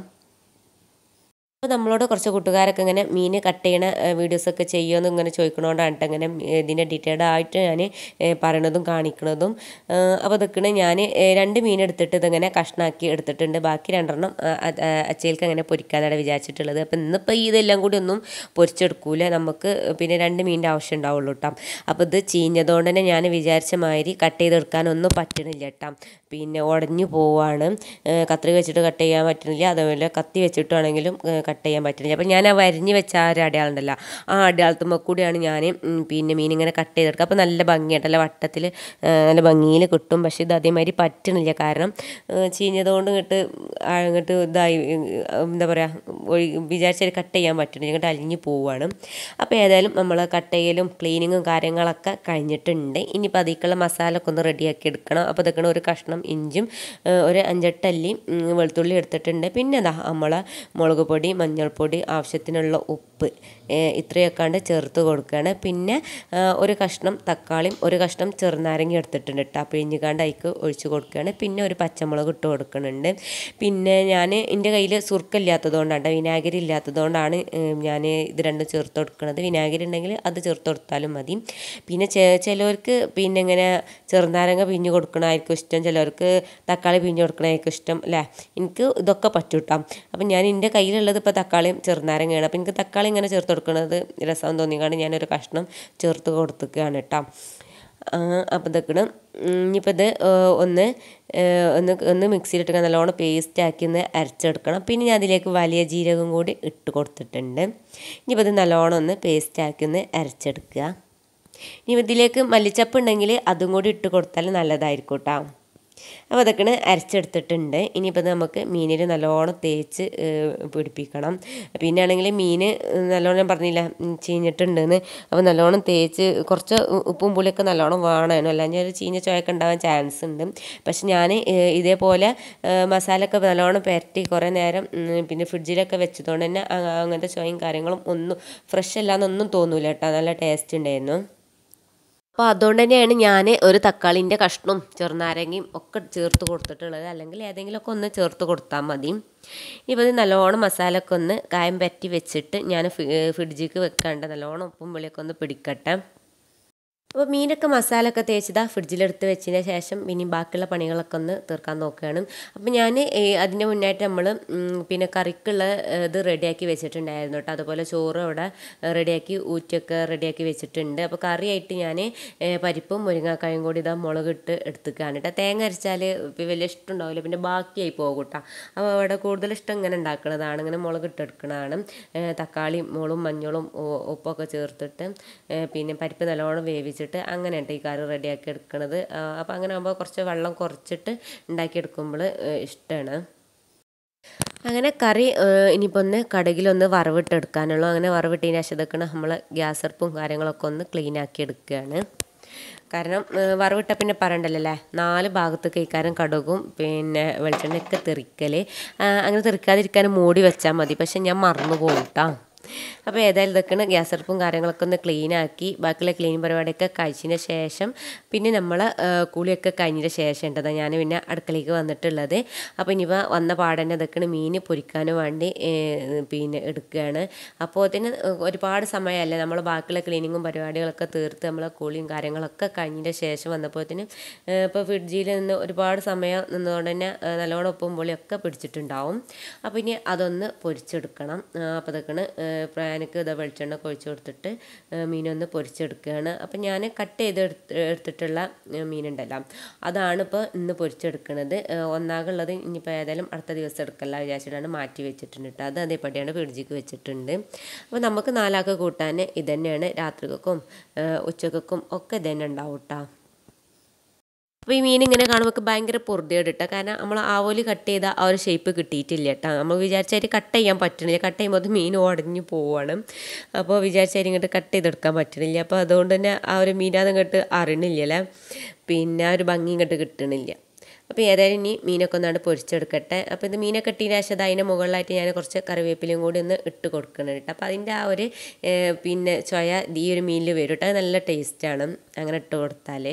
അപ്പോൾ നമ്മളോട് കുറച്ച് കൂട്ടുകാരൊക്കെ ഇങ്ങനെ മീൻ കട്ട് ചെയ്യണ വീഡിയോസൊക്കെ ചെയ്യുമെന്ന് ഇങ്ങനെ ചോദിക്കണോണ്ടാണ് ട്ടോ ഇങ്ങനെ ഇതിൻ്റെ ഡീറ്റെയിൽഡ് ആയിട്ട് ഞാൻ പറയണതും കാണിക്കണതും അപ്പോൾ ഇതൊക്കെ ഞാൻ രണ്ട് മീൻ എടുത്തിട്ട് ഇതിങ്ങനെ കഷ്ണാക്കി എടുത്തിട്ടുണ്ട് ബാക്കി രണ്ടെണ്ണം അച്ചയിൽക്ക് അങ്ങനെ പൊരിക്കാനാണ് വിചാരിച്ചിട്ടുള്ളത് അപ്പോൾ ഇന്നിപ്പോൾ ഇതെല്ലാം കൂടി ഒന്നും പൊരിച്ചെടുക്കൂല നമുക്ക് പിന്നെ രണ്ട് മീനിൻ്റെ ആവശ്യം ഉണ്ടാവുള്ളൂ കേട്ടോ അപ്പോൾ ഇത് ചീഞ്ഞതുകൊണ്ട് തന്നെ ഞാൻ വിചാരിച്ച മാതിരി കട്ട് ചെയ്തെടുക്കാനൊന്നും പറ്റണില്ല കേട്ടോ പിന്നെ ഉടഞ്ഞു പോവാണ് ഏഹ് കത്രിക വെച്ചിട്ട് കട്ട് ചെയ്യാൻ പറ്റുന്നില്ല അതുപോലെ കത്തി വെച്ചിട്ടാണെങ്കിലും കട്ട് ചെയ്യാൻ പറ്റുന്നില്ല അപ്പോൾ ഞാൻ ആ വരിഞ്ഞ് വെച്ച ആ ഒരു അടയാളുണ്ടല്ലോ ആ അടയാളത്തുമ്പോൾ കൂടിയാണ് ഞാൻ ഉം, പിന്നെ മീൻ ഇങ്ങനെ കട്ട് ചെയ്തെടുക്കുക അപ്പോൾ നല്ല ഭംഗിയായിട്ടല്ല വട്ടത്തിൽ നല്ല ഭംഗിയിൽ കിട്ടും പക്ഷേ ഇത് അതേമാതിരി പറ്റണില്ല കാരണം ഏഹ് ചീഞ്ഞതുകൊണ്ട് ഇങ്ങോട്ട് ഇങ്ങോട്ട് ഇതായി ഏഹ് എന്താ പറയുക വിചാരിച്ചാൽ കട്ട് ചെയ്യാൻ പറ്റുന്നില്ല ഇങ്ങോട്ട് അലിഞ്ഞു പോവുകയാണ് അപ്പോൾ ഏതായാലും നമ്മൾ കട്ട് ചെയ്യലും ക്ലീനിങ്ങും കാര്യങ്ങളൊക്കെ കഴിഞ്ഞിട്ടുണ്ട് ഇനിയിപ്പോൾ അതിലേക്കുള്ള മസാല ഒക്കെ ഒന്ന് റെഡിയാക്കി എടുക്കണം അപ്പോൾ ഇതൊക്കെ ഒരു കഷ്ണം ഇഞ്ചും ഏഹ് ഒരു അഞ്ചെട്ടല്ലി ഉം, വെളുത്തുള്ളി എടുത്തിട്ടുണ്ട് പിന്നെ എന്താ നമ്മളെ മുളക് പൊടി മഞ്ഞൾപ്പൊടി ആവശ്യത്തിനുള്ള ഉപ്പ് ഏഹ് ഇത്രയൊക്കെയാണ്ട് ചേർത്ത് കൊടുക്കുകയാണ് പിന്നെ ആ, ഒരു കഷ്ണം തക്കാളിയും ഒരു കഷ്ണം ചെറുനാരങ്ങ എടുത്തിട്ടുണ്ട് കേട്ടോ പിഴിഞ്ഞുകാണ്ട് അതിക്ക് ഒഴിച്ച് കൊടുക്കുകയാണ് പിന്നെ ഒരു പച്ചമുളക് ഇട്ട് കൊടുക്കുന്നുണ്ട് പിന്നെ ഞാൻ എൻ്റെ കയ്യിൽ സുർക്കില്ലാത്തത് കൊണ്ടാണ് വിനാഗിരി ഇല്ലാത്തതുകൊണ്ടാണ് ഞാൻ ഇത് രണ്ടും ചേർത്ത് കൊടുക്കുന്നത് വിനാഗിരി ഉണ്ടെങ്കിൽ അത് ചേർത്ത് കൊടുത്താലും മതി പിന്നെ ചെ- ചിലവർക്ക് പിന്നെ ഇങ്ങനെ ചെറുനാരങ്ങ പിഞ്ഞ് കൊടുക്കണമായിരിക്കും ഇഷ്ടം ചിലവർക്ക് തക്കാളി പിഞ്ഞ് കൊടുക്കണമായിരിക്കും ഇഷ്ടം അല്ലേ എനിക്ക് ഇതൊക്കെ പറ്റും കേട്ടോ അപ്പം ഞാൻ എൻ്റെ കയ്യിലുള്ളത് ഇപ്പോൾ തക്കാളിയും ചെറുനാരങ്ങയാണ് അപ്പോൾ എനിക്ക് തക്കാളി ഇങ്ങനെ ചേർത്ത് കൊടുക്കുന്നത് രസം തോന്നിക്കാണ്ട് ഞാനൊരു കഷ്ണം ചേർത്ത് കൊടുത്തുകയാണ് കേട്ടോ അപ്പോൾ ഇതൊക്കെ ഇനിയിപ്പോൾ ഇത് ആ, ഒന്ന് ആ, ഒന്ന് ഒന്ന് മിക്സിയിലിട്ട് നല്ലോണം പേസ്റ്റ് ആക്കി ഒന്ന് അരച്ചെടുക്കണം പിന്നെ ഞാൻ അതിലേക്ക് വലിയ ജീരകം കൂടി ഇട്ട് കൊടുത്തിട്ടുണ്ട് ഇനിയിപ്പോൾ ഇത് നല്ലോണം ഒന്ന് പേസ്റ്റ് ആക്കി ഒന്ന് അരച്ചെടുക്കുക ഇനി ഇതിലേക്ക് മല്ലിച്ചപ്പ് ഉണ്ടെങ്കിൽ അതും കൂടി ഇട്ട് കൊടുത്താൽ നല്ലതായിരിക്കും കേട്ടോ അപ്പോൾ അതൊക്കെ അരച്ചെടുത്തിട്ടുണ്ട് ഇനിയിപ്പോൾ നമുക്ക് മീനിൽ നല്ലോണം തേച്ച് ഏഹ്, പിടിപ്പിക്കണം പിന്നെ ആണെങ്കിൽ മീൻ നല്ലോണം ഞാൻ പറഞ്ഞില്ല ഉം, ചീഞ്ഞിട്ടുണ്ടെന്ന് അപ്പോൾ നല്ലോണം തേച്ച് കുറച്ച് ഉ- ഉപ്പും പുളിയൊക്കെ നല്ലോണം വേണമായിരുന്നു അല്ലെങ്കിൽ ഒരു ചീഞ്ഞ ചോയൊക്കെ ഉണ്ടാവാൻ ചാൻസ് ഉണ്ട് പക്ഷെ ഞാൻ ഇതേപോലെ ഏഹ്, മസാലയൊക്കെ നല്ലോണം പുരട്ടി കുറേ നേരം ഉം, പിന്നെ ഫ്രിഡ്ജിലൊക്കെ വെച്ചതുകൊണ്ട് തന്നെ അ- അങ്ങനത്തെ ചോയും കാര്യങ്ങളും ഒന്നും ഫ്രഷ് അല്ലാന്നൊന്നും തോന്നൂല കേട്ടോ നല്ല ടേസ്റ്റ് ഉണ്ടായിരുന്നു അപ്പോൾ അതുകൊണ്ട് തന്നെയാണ് ഞാൻ ഒരു തക്കാളിൻ്റെ കഷ്ണവും ചെറുനാരങ്ങയും ഒക്കെ ചേർത്ത് കൊടുത്തിട്ടുള്ളത് അല്ലെങ്കിൽ ഏതെങ്കിലുമൊക്കെ ഒന്ന് ചേർത്ത് കൊടുത്താൽ മതി ഇപ്പോൾ ഇത് നല്ലോണം മസാല ഒക്കെ ഒന്ന് കായം പറ്റി വെച്ചിട്ട് ഞാൻ ഫ്രിഡ്ജിക്ക് വെക്കാണ്ട് നല്ലോണം ഉപ്പും വെളിയൊക്കെ ഒന്ന് പിടിക്കട്ടെ അപ്പോൾ മീനൊക്കെ മസാല ഒക്കെ തേച്ചതാ ഫ്രിഡ്ജിലെടുത്ത് വെച്ചതിന് ശേഷം ഇനി ബാക്കിയുള്ള പണികളൊക്കെ ഒന്ന് തീർക്കാൻ നോക്കുകയാണ് അപ്പോൾ ഞാൻ അതിൻ്റെ മുന്നായിട്ട് നമ്മൾ പിന്നെ കറിക്കുള്ള ഏ, ഇത് റെഡിയാക്കി വെച്ചിട്ടുണ്ടായിരുന്നു കേട്ടോ അതുപോലെ ചോറ് അവിടെ റെഡിയാക്കി ഊറ്റൊക്കെ റെഡിയാക്കി വെച്ചിട്ടുണ്ട് അപ്പോൾ കറിയായിട്ട് ഞാൻ പരിപ്പും മുരിങ്ങാക്കായും കൂടി ഇതാ മുളകിട്ട് എടുത്തുക്കാണ് കേട്ടോ തേങ്ങ അരച്ചാൽ വലിയ ഇഷ്ടം ഉണ്ടാവില്ല പിന്നെ ബാക്കിയായി പോകും കേട്ടോ അപ്പോൾ അവിടെ കൂടുതൽ ഇഷ്ടം ഇങ്ങനെ ഉണ്ടാക്കുന്നതാണ് ഇങ്ങനെ മുളകിട്ട് എടുക്കുന്നതാണ് ഏ, തക്കാളിയും മുളും മഞ്ഞളും ഉ- ഉപ്പൊക്കെ ചേർത്തിട്ട് ഏ, പിന്നെ പരിപ്പ് നല്ലോണം വേവിച്ചിട്ട് അങ്ങനെ ഈ കറി റെഡിയാക്കി എടുക്കുന്നത് അപ്പോൾ അങ്ങനെ ആകുമ്പോൾ കുറച്ച് വെള്ളം കുറച്ചിട്ട് ഉണ്ടാക്കിയെടുക്കുമ്പോൾ ഇഷ്ടമാണ് അങ്ങനെ കറി ഏഹ്, ഇനിയിപ്പോൾ ഒന്ന് കടുകിലൊന്ന് വറവിട്ടെടുക്കാനുള്ളൂ അങ്ങനെ വറവിട്ടതിന് ശേഷം ഇതൊക്കെ നമ്മൾ ഗ്യാസ് അടുപ്പും കാര്യങ്ങളൊക്കെ ഒന്ന് ക്ലീൻ ആക്കി എടുക്കുകയാണ് കാരണം ഏഹ്, വറവിട്ട പിന്നെ പറയണ്ടല്ലോ അല്ലേ നാല് ഭാഗത്ത് കൈക്കാരം കടുകും പിന്നെ വെളിച്ചെണ്ണയൊക്കെ തെറിക്കൽ അങ്ങനെ തെറിക്കാതിരിക്കാൻ മൂടി വെച്ചാൽ മതി പക്ഷെ ഞാൻ മറന്നു പോകും കേട്ടോ അപ്പോൾ ഏതായാലും ഇതൊക്കെയാണ് ഗ്യാസ് അടുപ്പും കാര്യങ്ങളൊക്കെ ഒന്ന് ക്ലീൻ ആക്കി ബാക്കിയുള്ള ക്ലീൻ പരിപാടിയൊക്കെ കഴിച്ചതിന് ശേഷം പിന്നെ നമ്മൾ കുളിയൊക്കെ കഴിഞ്ഞതിന് ശേഷം ഉണ്ടതാ ഞാൻ പിന്നെ അടുക്കളയ്ക്ക് വന്നിട്ടുള്ളത് അപ്പോൾ ഇനിയിപ്പോൾ വന്ന പാടന്നെ ഇതൊക്കെയാണ് മീൻ പൊരിക്കാനും വേണ്ടി ഏഹ്, പിന്നെ എടുക്കുകയാണ് അപ്പോൾ അതിന് ഒരുപാട് സമയമല്ലേ നമ്മൾ ബാക്കിയുള്ള ക്ലീനിങ്ങും പരിപാടികളൊക്കെ തീർത്ത് നമ്മളെ കുളിയും കാര്യങ്ങളൊക്കെ കഴിഞ്ഞതിന് ശേഷം വന്നപ്പോഴത്തേന് ഇപ്പോൾ ഫ്രിഡ്ജിൽ നിന്ന് ഒരുപാട് സമയം നിന്നതുകൊണ്ട് തന്നെ ഏഹ്, നല്ലോണം ഉപ്പും പുളിയൊക്കെ പിടിച്ചിട്ടുണ്ടാവും അപ്പോൾ ഇനി അതൊന്ന് പൊരിച്ചെടുക്കണം അപ്പോൾ അതൊക്കെയാണ് പ്രാനക്ക് ഇതാ വെളിച്ചെണ്ണ ഒക്കെ ഒഴിച്ച് കൊടുത്തിട്ട് ഏഹ്, മീനൊന്ന് പൊരിച്ചെടുക്കുകയാണ് അപ്പം ഞാൻ കട്ട് ചെയ്ത് എടുത്ത് എടുത്തിട്ടുള്ള ഏഹ്, മീനുണ്ടല്ലോ അതാണ് ഇപ്പോൾ ഇന്ന് പൊരിച്ചെടുക്കുന്നത് ഏഹ്, ഒന്നാകുള്ളത് ഇനിയിപ്പോൾ ഏതായാലും അടുത്ത ദിവസം എടുക്കല്ല വിചാരിച്ചിട്ടാണ് മാറ്റി വെച്ചിട്ടുണ്ട് കേട്ടോ അത് അതേപടിയാണ് ഫ്രിഡ്ജിക്ക് വെച്ചിട്ടുണ്ട് അപ്പോൾ നമുക്ക് നാലാൾക്ക് കൂട്ടാൻ ഇതന്നെയാണ് രാത്രികൾക്കും ഏഹ്, ഉച്ചക്കും ഒക്കെ ഇതന്നെ ഉണ്ടാവും കേട്ടോ അപ്പോൾ ഈ മീൻ ഇങ്ങനെ കാണുമ്പോൾ ഭയങ്കര പൊറുതിയോട് ഇട്ടാ കാരണം നമ്മൾ ആവോലി കട്ട് ചെയ്ത ആ ഒരു ഷേപ്പ് കിട്ടിയിട്ടില്ല കേട്ടോ നമ്മൾ വിചാരിച്ചായിട്ട് കട്ട് ചെയ്യാൻ പറ്റണില്ല കട്ട് ചെയ്യുമ്പോൾ അത് മീൻ ഉടഞ്ഞു പോവാണ് അപ്പോൾ വിചാരിച്ചായിട്ട് ഇങ്ങോട്ട് കട്ട് ചെയ്തെടുക്കാൻ പറ്റണില്ല അപ്പോൾ അതുകൊണ്ട് തന്നെ ആ ഒരു മീനാന്ന് ഇങ്ങോട്ട് അറിയണില്ലല്ലേ പിന്നെ ആ ഒരു ഭംഗി ഇങ്ങോട്ട് കിട്ടണില്ല അപ്പോൾ ഏതായാലും ഇനി മീനൊക്കെ ഒന്നാണ്ട് പൊരിച്ചെടുക്കട്ടെ അപ്പോൾ ഇത് മീനൊക്കെ ഇട്ടതിന് ശേഷം അത് അതിൻ്റെ മുകളിലായിട്ട് ഞാൻ കുറച്ച് കറിവേപ്പിലയും കൂടി ഒന്ന് ഇട്ട് കൊടുക്കണം കേട്ടോ അപ്പോൾ അതിൻ്റെ ആ ഒരു ഏഹ്, പിന്നെ ചൊയ ഈ ഒരു മീനിൽ വരും കേട്ടോ അത് നല്ല ടേസ്റ്റാണ് അങ്ങനെ ഇട്ട് കൊടുത്താൽ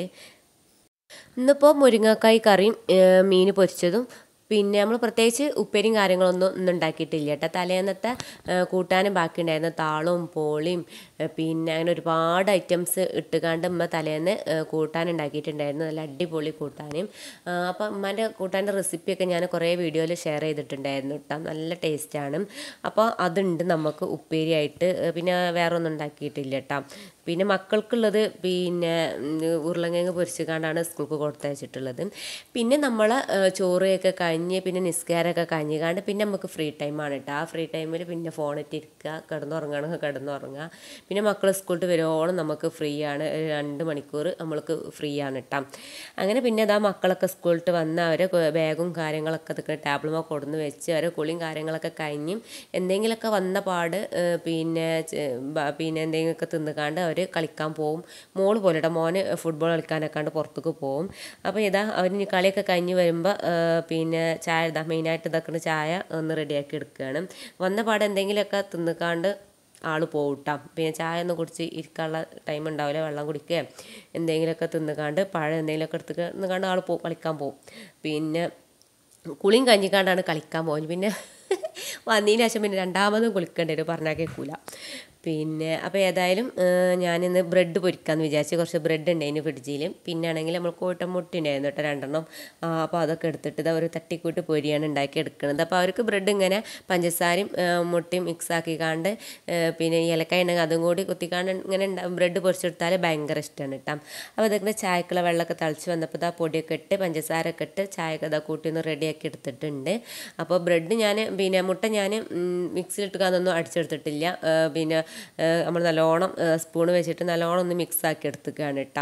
ഇന്നിപ്പോൾ മുരിങ്ങക്കായ് കറിയും മീൻ പൊരിച്ചതും പിന്നെ നമ്മൾ പ്രത്യേകിച്ച് ഉപ്പേരിയും കാര്യങ്ങളൊന്നും ഒന്നും ഉണ്ടാക്കിയിട്ടില്ല കേട്ടോ തലേന്നത്തെ ഏ, കൂട്ടാനും ബാക്കിയുണ്ടായിരുന്ന താളവും പോളിയും ഏ, പിന്നെ അങ്ങനെ ഒരുപാട് ഐറ്റംസ് ഇട്ടുകാണ്ട് ഉമ്മ തലേന്ന് ഏ, കൂട്ടാൻ ഉണ്ടാക്കിയിട്ടുണ്ടായിരുന്നു നല്ല അടിപൊളി കൂട്ടാനും ആ, അപ്പം ഉമ്മാൻ്റെ കൂട്ടാൻ്റെ റെസിപ്പിയൊക്കെ ഞാൻ കുറേ വീഡിയോയിൽ ഷെയർ ചെയ്തിട്ടുണ്ടായിരുന്നു കേട്ടോ നല്ല ടേസ്റ്റാണ് അപ്പോൾ അതുണ്ട് നമുക്ക് ഉപ്പേരിയായിട്ട് ഏ, പിന്നെ വേറെ ഒന്നും ഉണ്ടാക്കിയിട്ടില്ല കേട്ടോ പിന്നെ മക്കൾക്കുള്ളത് പിന്നെ ഉം, ഉരുളക്കിഴങ്ങ് പൊരിച്ചുകൊണ്ടാണ് സ്കൂൾക്ക് കൊടുത്തയച്ചിട്ടുള്ളത് പിന്നെ നമ്മൾ ചോറൊക്കെ കഴിഞ്ഞ് പിന്നെ നിസ്കാരമൊക്കെ കഴിഞ്ഞാണ്ട് പിന്നെ നമുക്ക് ഫ്രീ ടൈമാണ് കേട്ടോ ആ ഫ്രീ ടൈമിൽ പിന്നെ ഫോണിട്ട് ഇരിക്കുക കിടന്നുറങ്ങണമെങ്കിൽ കിടന്നുറങ്ങുക പിന്നെ മക്കൾ സ്കൂളിൽ വരുവോളം നമുക്ക് ഫ്രീ ആണ് ഒരു രണ്ട് മണിക്കൂർ നമ്മൾക്ക് ഫ്രീ ആണ് കേട്ടോ അങ്ങനെ പിന്നെ അതാ മക്കളൊക്കെ സ്കൂളിൽ വന്ന് അവരെ ബാഗും കാര്യങ്ങളൊക്കെ അതൊക്കെ ടേബിളുമോ കൊടുന്ന് വെച്ച് അവരെ കുളിയും കാര്യങ്ങളൊക്കെ കഴിഞ്ഞ് എന്തെങ്കിലുമൊക്കെ വന്ന പാട് ഏഹ്, പിന്നെ ചെ- ബ- പിന്നെ എന്തെങ്കിലുമൊക്കെ തിന്നുകാണ്ട് അവർ കളിക്കാൻ പോവും മോള് പോലെ മോന് ഫുട്ബോൾ കളിക്കാനൊക്കെ പുറത്തേക്ക് പോവും അപ്പോൾ ഇതാ അവർ ഇനി കളിയൊക്കെ കഴിഞ്ഞ് വരുമ്പോൾ പിന്നെ ചായ ഇതാ മെയിനായിട്ട് ഇതാക്കുന്ന ചായ ഒന്ന് റെഡിയാക്കി എടുക്കുകയാണ് വന്ന പാട് എന്തെങ്കിലുമൊക്കെ തിന്നുകാണ്ട് ആൾ പോകട്ടാം പിന്നെ ചായ ഒന്നും കുടിച്ച് ഇരിക്കാനുള്ള ടൈം ഉണ്ടാവില്ല വെള്ളം കുടിക്കുക എന്തെങ്കിലുമൊക്കെ തിന്നുകാണ്ട് പഴം എന്തെങ്കിലുമൊക്കെ എടുത്ത് തിന്നുകാണ്ട് ആൾ പോ കളിക്കാൻ പോകും പിന്നെ കുളിയും കഴിഞ്ഞിക്കാണ്ടാണ് കളിക്കാൻ പോകുന്നത് പിന്നെ വന്നതിന് ശേഷം പിന്നെ രണ്ടാമതും കുളിക്കേണ്ടി വരും പറഞ്ഞാൽ കേൾക്കൂല പിന്നെ അപ്പോൾ ഏതായാലും ഏഹ്, ഞാനിന്ന് ബ്രെഡ് പൊരിക്കാമെന്ന് വിചാരിച്ച് കുറച്ച് ബ്രെഡ് ഉണ്ടായിരുന്നു ഫ്രിഡ്ജിൽ പിന്നെ ആണെങ്കിൽ നമ്മൾ കോട്ടം മുട്ടി ഉണ്ടായിരുന്നു കേട്ടോ രണ്ടെണ്ണം ആ, അപ്പോൾ അതൊക്കെ എടുത്തിട്ട് ഇത് ഒരു തട്ടിക്കൂട്ട് പൊരിയാണ് ഉണ്ടാക്കി എടുക്കുന്നത് അപ്പോൾ അവർക്ക് ബ്രെഡ് ഇങ്ങനെ പഞ്ചസാരയും ഏഹ്, മുട്ടയും മിക്സ് ആക്കിക്കാണ്ട് ഏഹ്, പിന്നെ ഏലക്കായ ഉണ്ടെങ്കിൽ അതും കൂടി കുത്തിക്കാണ്ട് ഇങ്ങനെ ബ്രെഡ് പൊരിച്ചെടുത്താൽ ഭയങ്കര ഇഷ്ടമാണ് കേട്ടോ അപ്പോൾ അതൊക്കെ ചായക്കുള്ള വെള്ളമൊക്കെ തിളച്ച് വന്നപ്പോൾ ഇതാ പൊടിയൊക്കെ ഇട്ട് പഞ്ചസാര ഒക്കെ ഇട്ട് ചായയൊക്കെ ഇതാ കൂട്ടി ഒന്ന് റെഡിയാക്കി എടുത്തിട്ടുണ്ട് അപ്പോൾ ബ്രെഡ് ഞാൻ പിന്നെ മുട്ട ഞാൻ മിക്സിയിലിട്ട് കാന്നൊന്നും അടിച്ചെടുത്തിട്ടില്ല ഏഹ്, പിന്നെ നമ്മൾ നല്ലോണം സ്പൂൺ വെച്ചിട്ട് നല്ലോണം ഒന്ന് മിക്സ് ആക്കി എടുത്തുകയാണ് കേട്ടോ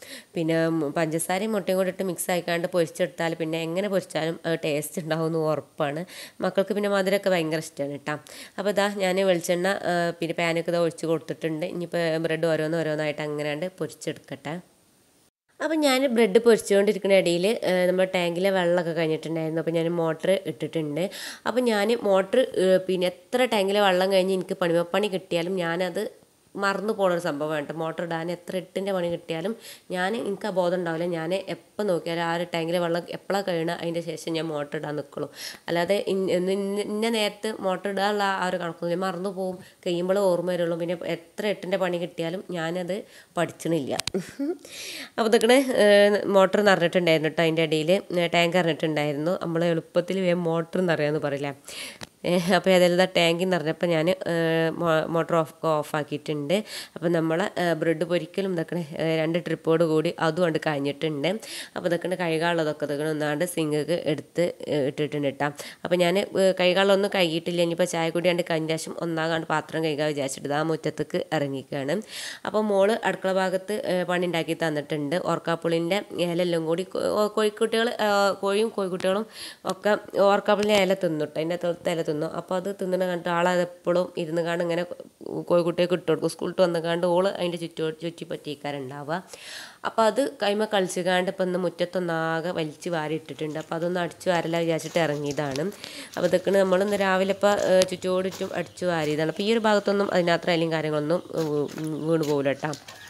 പിന്നെ മ് പഞ്ചസാരയും മുട്ടയും കൂടി ഇട്ട് മിക്സ് ആയിക്കാണ്ട് പൊരിച്ചെടുത്താൽ പിന്നെ എങ്ങനെ പൊരിച്ചാലും ടേസ്റ്റ് ഉണ്ടാവുമെന്ന് ഉറപ്പാണ് മക്കൾക്ക് പിന്നെ മധുരമൊക്കെ ഭയങ്കര ഇഷ്ടമാണ് കേട്ടോ അപ്പോൾ ഇതാ ഞാൻ വെളിച്ചെണ്ണ ആ, പിന്നെ പാനൊക്കെ ഇതാ ഒഴിച്ച് കൊടുത്തിട്ടുണ്ട് ഇനിയിപ്പോൾ ബ്രെഡ് ഓരോന്ന് ഓരോന്നായിട്ട് അങ്ങനെയാണ്ട് പൊരിച്ചെടുക്കട്ടെ അപ്പം ഞാൻ ബ്രെഡ് പൊരിച്ചുകൊണ്ടിരിക്കുന്ന ഇടയിൽ നമ്മുടെ ടാങ്കിലെ വെള്ളമൊക്കെ കഴിഞ്ഞിട്ടുണ്ടായിരുന്നു അപ്പോൾ ഞാൻ മോട്ടർ ഇട്ടിട്ടുണ്ട് അപ്പം ഞാൻ മോട്ടർ പിന്നെ എത്ര ടാങ്കിലെ വെള്ളം കഴിഞ്ഞ് എനിക്ക് പണിമപ്പണി കിട്ടിയാലും ഞാനത് മറന്നു പോണ ഒരു സംഭവമാണ് കേട്ടോ മോട്ടർ ഇടാൻ എത്ര എട്ടിൻ്റെ പണി കിട്ടിയാലും ഞാൻ എനിക്ക് ആ ബോധം ഉണ്ടാവില്ല ഞാൻ എപ്പോൾ നോക്കിയാലും ആ ഒരു ടാങ്കിലെ വെള്ളം എപ്പോഴാണ് കഴിയണം അതിൻ്റെ ശേഷം ഞാൻ മോട്ടർ ഇടാൻ നിൽക്കുള്ളൂ അല്ലാതെ ഇന്ന ഇന്ന- ഇന്ന നേരത്ത് മോട്ടർ ഇടാനുള്ള ആ ഒരു കണക്കൊന്നുമില്ല മറന്നു പോകും കഴിയുമ്പോൾ ഓർമ്മ വരുള്ളൂ പിന്നെ എത്ര എട്ടിൻ്റെ പണി കിട്ടിയാലും ഞാനത് പഠിച്ചണില്ല അപ്പോൾ ഇതൊക്കെ മോട്ടർ നിറഞ്ഞിട്ടുണ്ടായിരുന്നു കേട്ടോ അതിൻ്റെ ഇടയിൽ ടാങ്ക് നിറഞ്ഞിട്ടുണ്ടായിരുന്നു നമ്മൾ എളുപ്പത്തിൽ വേഗം മോട്ടർ നിറയാന്ന് പറയില്ല അപ്പോൾ ഏതായാലും ടാങ്കിൽ നിറഞ്ഞപ്പോൾ ഞാൻ മോട്ടർ ഓഫ് ഓഫാക്കിയിട്ടുണ്ട് അപ്പോൾ നമ്മൾ ബ്രെഡ് പൊരിക്കലും ഇതൊക്കെ രണ്ട് ട്രിപ്പോട് കൂടി അതും കൊണ്ട് കഴിഞ്ഞിട്ടുണ്ട് അപ്പോൾ ഇതൊക്കെ കഴുകാനുള്ളതൊക്കെ ഇതൊക്കെ ഒന്നാണ്ട് സിങ്കക്ക് എടുത്ത് ഏഹ്, ഇട്ടിട്ടുണ്ട് കേട്ടോ അപ്പോൾ ഞാൻ കൈകാളൊന്നും കഴുകിയിട്ടില്ല ഇനിയിപ്പോൾ ചായ കൂടി കണ്ട് കഴിഞ്ഞ ശേഷം ഒന്നാകാണ്ട് പാത്രം കഴുകാൻ വിചാരിച്ചിട്ട് ആ മുറ്റത്തേക്ക് ഇറങ്ങിക്കുകയാണ് അപ്പോൾ മോള് അടുക്കള ഭാഗത്ത് ഏഹ്, പണി ഉണ്ടാക്കി തന്നിട്ടുണ്ട് ഓർക്കാപ്പുളിൻ്റെ ഇലെല്ലാം കൂടി കോ- ഓ- കോഴിക്കുട്ടികൾ ആ, കോഴിയും കോഴിക്കുട്ടികളും ഒക്കെ ഓർക്കാപ്പുളിൻ്റെ ഇല തിന്നു കേട്ടോ അതിൻ്റെ തൊഴുത്ത ഇല തിന്നു അപ്പോൾ അത് തിന്നണ കണ്ടിട്ട് ആളത് എപ്പോഴും ഇരുന്ന് കാണ്ട് ഇങ്ങനെ കോഴിക്കുട്ടിയൊക്കെ ഇട്ട് കൊടുക്കും സ്കൂളിൽ വന്ന് കാണ്ട് ഓള് അതിൻ്റെ ചുറ്റു ചുറ്റി പറ്റിക്കാറുണ്ടാവുക അപ്പോൾ അത് കൈമ കളിച്ച് കാണ്ട് ഇപ്പം ഇന്ന് മുറ്റത്തൊന്നാകെ വലിച്ച് വാരി ഇട്ടിട്ടുണ്ട് അപ്പോൾ അതൊന്ന് അടിച്ചു വാരല വിചാരിച്ചിട്ട് ഇറങ്ങിയതാണ് അപ്പോൾ ഇതൊക്കെ നമ്മൾ ഇന്ന് രാവിലെ ഇപ്പോൾ ചുറ്റോട് ചുറ്റും അടിച്ചു വാരിയതാണ് അപ്പോൾ ഈ ഒരു ഭാഗത്തൊന്നും അതിനകത്ത് അതിലും കാര്യങ്ങളൊന്നും ഏഹ്, വീണ് പോകില്ല കേട്ടോ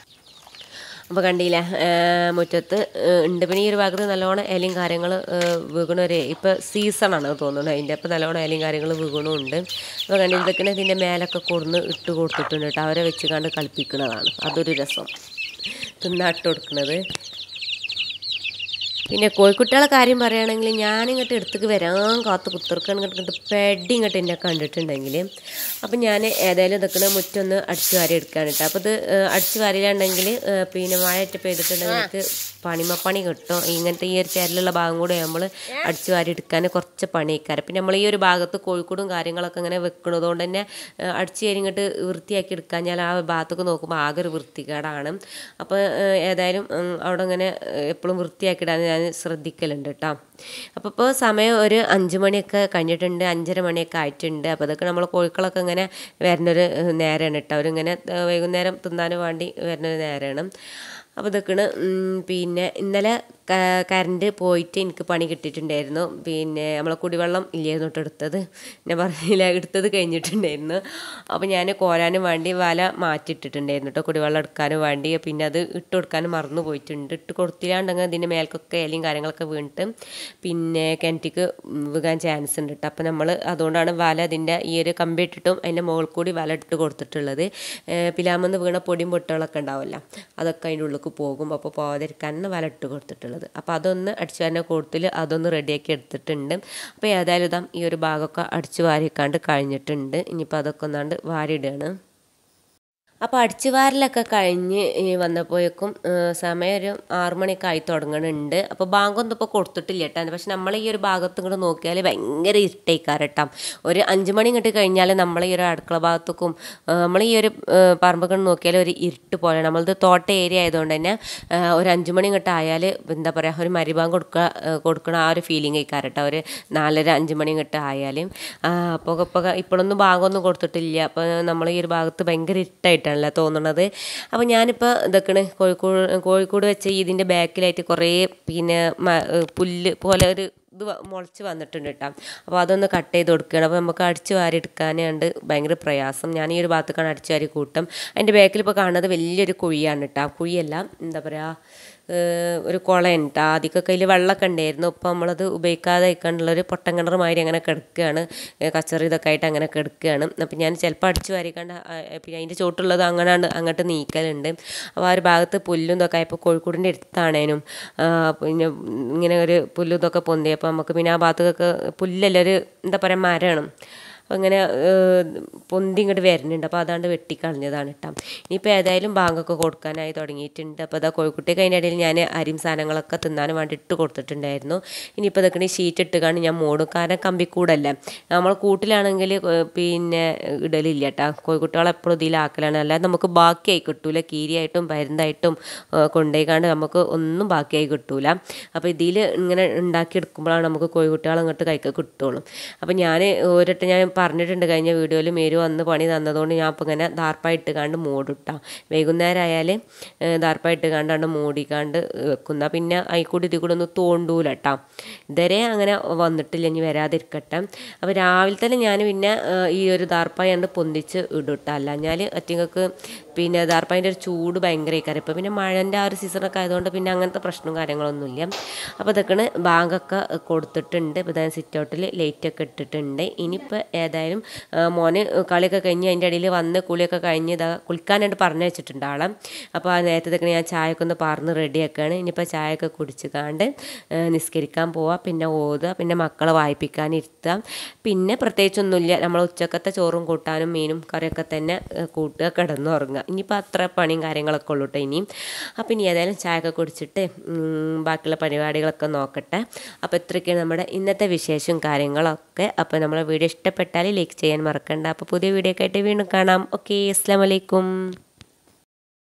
അപ്പോൾ കണ്ടില്ല മുറ്റത്ത് ഏഹ്, ഉണ്ട് പിന്നെ ഈ ഒരു ഭാഗത്ത് നല്ലോണം ഇലയും കാര്യങ്ങൾ വീകണ ഒരു ഇപ്പോൾ സീസണാണ് തോന്നുന്നത് അതിൻ്റെ അപ്പോൾ നല്ലോണം ഇലയും കാര്യങ്ങൾ വീകണമുണ്ട് അപ്പോൾ കണ്ടില്ല ഇതൊക്കെ ഇതിൻ്റെ മേലൊക്കെ കൊടുന്ന് ഇട്ട് കൊടുത്തിട്ടുണ്ട് കേട്ടോ അവരെ വെച്ച് കണ്ട് കളിപ്പിക്കുന്നതാണ് അതൊരു രസം തിന്നാട്ട് കൊടുക്കുന്നത് പിന്നെ കോഴിക്കുട്ടികളെ കാര്യം പറയുകയാണെങ്കിൽ ഞാനിങ്ങോട്ട് എടുത്തേക്ക് വരാൻ കാത്ത് കുത്തിർക്കാൻ ഇങ്ങോട്ട് പെടി ഇങ്ങോട്ട് എന്നെ കണ്ടിട്ടുണ്ടെങ്കിൽ അപ്പം ഞാൻ ഏതായാലും ഇതൊക്കെ മുറ്റൊന്ന് അടിച്ചു വാരി എടുക്കാൻ കേട്ടോ അപ്പോൾ ഇത് ഏഹ്, അടിച്ചു വാരിയിലുണ്ടെങ്കിൽ പിന്നെ മഴയിട്ട് പെയ്തിട്ടുണ്ടെങ്കിൽ എനിക്ക് പണിമപ്പണി കിട്ടും ഇങ്ങനത്തെ ഈ ഒരു ചേരലുള്ള ഭാഗം കൂടെ നമ്മൾ അടിച്ചു വാരി എടുക്കാൻ കുറച്ച് പണിയേക്കാരം പിന്നെ നമ്മൾ ഈ ഒരു ഭാഗത്ത് കോഴിക്കോടും കാര്യങ്ങളൊക്കെ ഇങ്ങനെ വെക്കുന്നത് കൊണ്ട് തന്നെ ഏഹ്, അടിച്ചു വാരി ഇങ്ങോട്ട് വൃത്തിയാക്കി എടുക്കാൻ ഞാൻ ആ ഭാഗത്തേക്ക് നോക്കുമ്പോൾ ആകെ ഒരു വൃത്തികേടാണ് അപ്പോൾ ഏഹ്, ഏതായാലും ഉം, അവിടെ ഇങ്ങനെ എപ്പോഴും വൃത്തിയാക്കിയിടാൻ ഞാൻ ശ്രദ്ധിക്കലുണ്ട് കേട്ടോ അപ്പോൾ ഇപ്പോൾ സമയം ഒരു അഞ്ച് മണിയൊക്കെ കഴിഞ്ഞിട്ടുണ്ട് അഞ്ചര മണിയൊക്കെ ആയിട്ടുണ്ട് അപ്പോൾ അതൊക്കെ നമ്മൾ കോഴിക്കളൊക്കെ ഇങ്ങനെ വരുന്നൊരു ഏഹ്, നേരമാണ് കേട്ടോ അവരിങ്ങനെ ഏഹ്, വൈകുന്നേരം തിന്നാനും വേണ്ടി വരുന്നൊരു നേരമാണ് അപ്പോൾ ഇതൊക്കെയാണ് ഉം, പിന്നെ ഇന്നലെ ക- കറണ്ട് പോയിട്ട് എനിക്ക് പണി കിട്ടിയിട്ടുണ്ടായിരുന്നു പിന്നെ നമ്മളെ കുടിവെള്ളം ഇല്ലായിരുന്നു കേട്ടോ എടുത്തത് ഞാൻ പറഞ്ഞില്ല എടുത്തത് കഴിഞ്ഞിട്ടുണ്ടായിരുന്നു അപ്പോൾ ഞാൻ കോരാനും വേണ്ടി വല മാറ്റിയിട്ടിട്ടുണ്ടായിരുന്നു കേട്ടോ കുടിവെള്ളം എടുക്കാനും വേണ്ടി പിന്നെ അത് ഇട്ട് കൊടുക്കാനും മറന്നു പോയിട്ടുണ്ട് ഇട്ട് കൊടുത്തില്ലാണ്ടെങ്കിൽ ഇതിൻ്റെ മേൽക്കൊക്കെ ഇലയും കാര്യങ്ങളൊക്കെ വീണിട്ട് പിന്നെ കിണറ്റിക്ക് വീകാൻ ചാൻസ് ഉണ്ട് കേട്ടോ അപ്പോൾ നമ്മൾ അതുകൊണ്ടാണ് വല അതിൻ്റെ ഈ ഒരു കമ്പി ഇട്ടിട്ടും അതിൻ്റെ മുകളിൽ കൂടി വല ഇട്ട് കൊടുത്തിട്ടുള്ളത് ഏഹ് പിലാമെന്ന് വീണ പൊടിയും പൊട്ടുകളൊക്കെ ഉണ്ടാവില്ല അതൊക്കെ അതിൻ്റെ ഉള്ളിലേക്ക് പോകും അപ്പോൾ പോകാതിരിക്കാനാണ് വല ഇട്ട് കൊടുത്തിട്ടുള്ളത് അപ്പോൾ അതൊന്ന് അടിച്ചു വാരുന്ന കൂട്ടത്തിൽ അതൊന്ന് റെഡിയാക്കി എടുത്തിട്ടുണ്ട് അപ്പോൾ ഏതായാലും ഇതാ ഈ ഒരു ഭാഗമൊക്കെ അടിച്ചു വാരിക്കാണ്ട് കഴിഞ്ഞിട്ടുണ്ട് ഇനിയിപ്പോൾ അതൊക്കെ ഒന്നാണ്ട് വാരിയിടുകയാണ് അപ്പോൾ അടിച്ചു വാരലൊക്കെ കഴിഞ്ഞ് ഈ വന്നപ്പോഴേക്കും ഏഹ്, സമയം ഒരു ആറ് മണിയൊക്കെ ആയി തുടങ്ങുന്നുണ്ട് അപ്പോൾ ബാങ്കൊന്നും ഇപ്പോൾ കൊടുത്തിട്ടില്ല കേട്ടോ പക്ഷെ നമ്മൾ ഈ ഒരു ഭാഗത്ത് ഇങ്ങോട്ട് നോക്കിയാൽ ഭയങ്കര ഇരുട്ടേക്കാരട്ടോ ഒരു അഞ്ച് മണി ഇങ്ങോട്ട് കഴിഞ്ഞാൽ നമ്മൾ ഈ ഒരു അടുക്കള ഭാഗത്തേക്കും നമ്മൾ ഈ ഒരു ഏഹ്, പറമ്പൊക്കെ നോക്കിയാൽ ഒരു ഇരുട്ട് പോലെ നമ്മളത് തോട്ട ഏരിയ ആയതുകൊണ്ട് തന്നെ ഏഹ്, ഒരു അഞ്ച് മണി ഇങ്ങോട്ട് ആയാൽ എന്താ പറയുക ഒരു മരിഭാഗം കൊടുക്കുക ഏഹ്, കൊടുക്കണ ആ ഒരു ഫീലിംഗ് ആയിക്കാരട്ടോ ഒരു നാലര അഞ്ച് മണി ഇങ്ങോട്ട് ആയാലും അപ്പോൾ ഇപ്പോൾ ഇപ്പോഴൊന്നും ഭാഗമൊന്നും കൊടുത്തിട്ടില്ല അപ്പോൾ നമ്മൾ ഈ ഒരു ഭാഗത്ത് ഭയങ്കര ഇരുട്ടായിട്ടാണല്ലോ തോന്നുന്നത് അപ്പോൾ ഞാനിപ്പോൾ ഇതൊക്കെയാണ് കോഴിക്കോട് കോഴിക്കോട് വെച്ച് ഇതിൻ്റെ ബാക്കിലായിട്ട് കുറേ പിന്നെ മ- പുല്ല് പോലെ ഒരു ഇത് വ- മുളച്ച് വന്നിട്ടുണ്ട് കേട്ടോ അപ്പോൾ അതൊന്ന് കട്ട് ചെയ്ത് കൊടുക്കുകയാണ് അപ്പോൾ നമുക്ക് അടിച്ച് വാരി എടുക്കാനുണ്ട് ഭയങ്കര പ്രയാസം ഞാൻ ഈ ഒരു ഭാഗത്തേക്കാണ് അടിച്ച് വാരി കൂട്ടം അതിൻ്റെ ബാക്കിൽ ഇപ്പോൾ കാണുന്നത് വലിയൊരു കുഴിയാണ് കേട്ടോ ആ കുഴിയല്ല എന്താ പറയുക ഏഹ് ഒരു കുളയുണ്ട് കേട്ടോ ആദ്യമൊക്കെ അതിൽ വെള്ളമൊക്കെ ഉണ്ടായിരുന്നു ഇപ്പോൾ നമ്മളത് ഉപയോഗിക്കാതെ ഇരിക്കാനുള്ളൊരു പൊട്ടൻ കിണർ മാതിരി അങ്ങനെ കിടക്കുകയാണ് ഏഹ് കച്ചറി ഇതൊക്കെ ആയിട്ട് അങ്ങനെ കിടക്കുകയാണ് അപ്പം ഞാൻ ചിലപ്പോൾ അടിച്ച് വാരിക്കാണ്ട് ആ, ഏഹ് പിന്നെ അതിൻ്റെ ചോട്ടുള്ളത് അങ്ങനെ അങ്ങോട്ട് നീക്കലുണ്ട് അപ്പോൾ ആ ഒരു ഭാഗത്ത് പുല്ലും ഇതൊക്കെ ആയപ്പോൾ കോഴിക്കോടിൻ്റെ അടുത്താണേനും ആ, പിന്നെ ഇങ്ങനെ ഒരു പുല്ലും ഇതൊക്കെ പൊന്തി അപ്പോൾ നമുക്ക് പിന്നെ ആ ഭാഗത്തൊക്കെ പുല്ലല്ല ഒരു എന്താ പറയുക മരമാണ് അങ്ങനെ ഏഹ്, പൊന്തി ഇങ്ങോട്ട് വരുന്നുണ്ട് അപ്പോൾ അതാണ്ട് വെട്ടിക്കളഞ്ഞതാണ് കേട്ടോ ഇനിയിപ്പോൾ ഏതായാലും ബാങ്കൊക്കെ കൊടുക്കാനായി തുടങ്ങിയിട്ടുണ്ട് അപ്പോൾ അതാ കോഴിക്കുട്ടിയൊക്കെ അതിൻ്റെ ഇടയിൽ ഞാൻ അരിയും സാധനങ്ങളൊക്കെ തിന്നാൻ വേണ്ടി ഇട്ട് കൊടുത്തിട്ടുണ്ടായിരുന്നു ഇനിയിപ്പോൾ ഇതൊക്കെ ഷീറ്റ് ഇട്ട് കാണി ഞാൻ മൂടും കാരണം കമ്പിക്കൂടല്ല നമ്മൾ കൂട്ടിലാണെങ്കിൽ പിന്നെ ഇടലില്ല കേട്ടോ കോഴിക്കുട്ടികളെ എപ്പോഴും ഇതിലാക്കലാണ് അല്ലാതെ നമുക്ക് ബാക്കിയായി കിട്ടൂല കീരിയായിട്ടും പരുന്തായിട്ടും കൊണ്ടുപോയി കാണ്ട് നമുക്ക് ഒന്നും ബാക്കിയായി കിട്ടൂല അപ്പോൾ ഇതിൽ ഇങ്ങനെ ഉണ്ടാക്കിയെടുക്കുമ്പോഴാണ് നമുക്ക് കോഴിക്കുട്ടികളെ അങ്ങോട്ട് കൈക്ക് കിട്ടുള്ളൂ അപ്പോൾ ഞാൻ ഒരിട്ട് ഞാൻ പറഞ്ഞിട്ടുണ്ട് കഴിഞ്ഞ വീഡിയോയിൽ മേരു വന്ന് പണി തന്നതുകൊണ്ട് ഞാൻ ഇപ്പോൾ ഇങ്ങനെ ദാർപ്പായിട്ട് കാണ്ട് മൂടിട്ടാ വൈകുന്നേരം ആയാൽ ദാർപ്പായിട്ട് കാണ്ടാണ്ട് മൂടിക്കാണ്ട് വെക്കുന്ന പിന്നെ അതിൽക്കൂടി ഇതിൽ കൂടെ ഒന്ന് തോണ്ടൂല കേട്ടോ ഇതുവരെ അങ്ങനെ വന്നിട്ടില്ല ഇനി വരാതിരിക്കട്ടെ അപ്പോൾ രാവിലെ തന്നെ ഞാൻ പിന്നെ ഏഹ്, ഈ ഒരു ദാർപ്പായി കണ്ട് പൊന്തിച്ച് ഇടുട്ടാ അല്ലാഞ്ഞാൽ ഒറ്റങ്ങൾക്ക് പിന്നെ ദാർപ്പായിൻ്റെ ഒരു ചൂട് ഭയങ്കര ഇക്കാരം ഇപ്പോൾ പിന്നെ മഴൻ്റെ ആ ഒരു സീസണൊക്കെ ആയതുകൊണ്ട് പിന്നെ അങ്ങനത്തെ പ്രശ്നവും കാര്യങ്ങളൊന്നുമില്ല അപ്പോൾ ഇതൊക്കെയാണ് ബാങ്കൊക്കെ കൊടുത്തിട്ടുണ്ട് ഇപ്പോൾ ഞാൻ സിറ്റ് ഔട്ടിൽ ലൈറ്റൊക്കെ ഇട്ടിട്ടുണ്ട് ഇനിയിപ്പോൾ ഏതായാലും ആ, മോന് കളിയൊക്കെ കഴിഞ്ഞ് അതിൻ്റെ ഇടയിൽ വന്ന് കുളിയൊക്കെ കഴിഞ്ഞ് ഇതാ കുളിക്കാനായിട്ട് പറഞ്ഞു വെച്ചിട്ടുണ്ട് ആളെ അപ്പോൾ ആ നേരത്തെ ഞാൻ ചായയൊക്കെ ഒന്ന് പറഞ്ഞ് റെഡിയാക്കുകയാണ് ഇനിയിപ്പോൾ ചായയൊക്കെ കുടിച്ച് കാണ്ട് ആ, നിസ്കരിക്കാൻ പോവാം പിന്നെ ഓതുക പിന്നെ മക്കളെ വായിപ്പിക്കാൻ ഇരുത്താം പിന്നെ പ്രത്യേകിച്ചൊന്നുമില്ല നമ്മൾ ഉച്ചക്കത്തെ ചോറും കൂട്ടാനും മീനും കറിയൊക്കെ തന്നെ ആ, കൂട്ടുക കിടന്നുറങ്ങുക ഇനിയിപ്പോൾ അത്ര പണിയും കാര്യങ്ങളൊക്കെ ഉള്ളൂ കേട്ടോ ഇനിയും അപ്പോൾ ഇനി ഏതായാലും ചായയൊക്കെ കുടിച്ചിട്ട് ഉം, ബാക്കിയുള്ള പരിപാടികളൊക്കെ നോക്കട്ടെ അപ്പോൾ ഇത്രയൊക്കെയാണ് നമ്മുടെ ഇന്നത്തെ വിശേഷവും കാര്യങ്ങളൊക്കെ അപ്പോൾ നമ്മളെ വീഡിയോ ഇഷ്ടപ്പെട്ടാൽ ലൈക്ക് ചെയ്യാൻ മറക്കണ്ട അപ്പോൾ പുതിയ വീഡിയോ ഒക്കെ ആയിട്ട് വീണ്ടും കാണാം ഓക്കെ അസ്സാം വലൈക്കും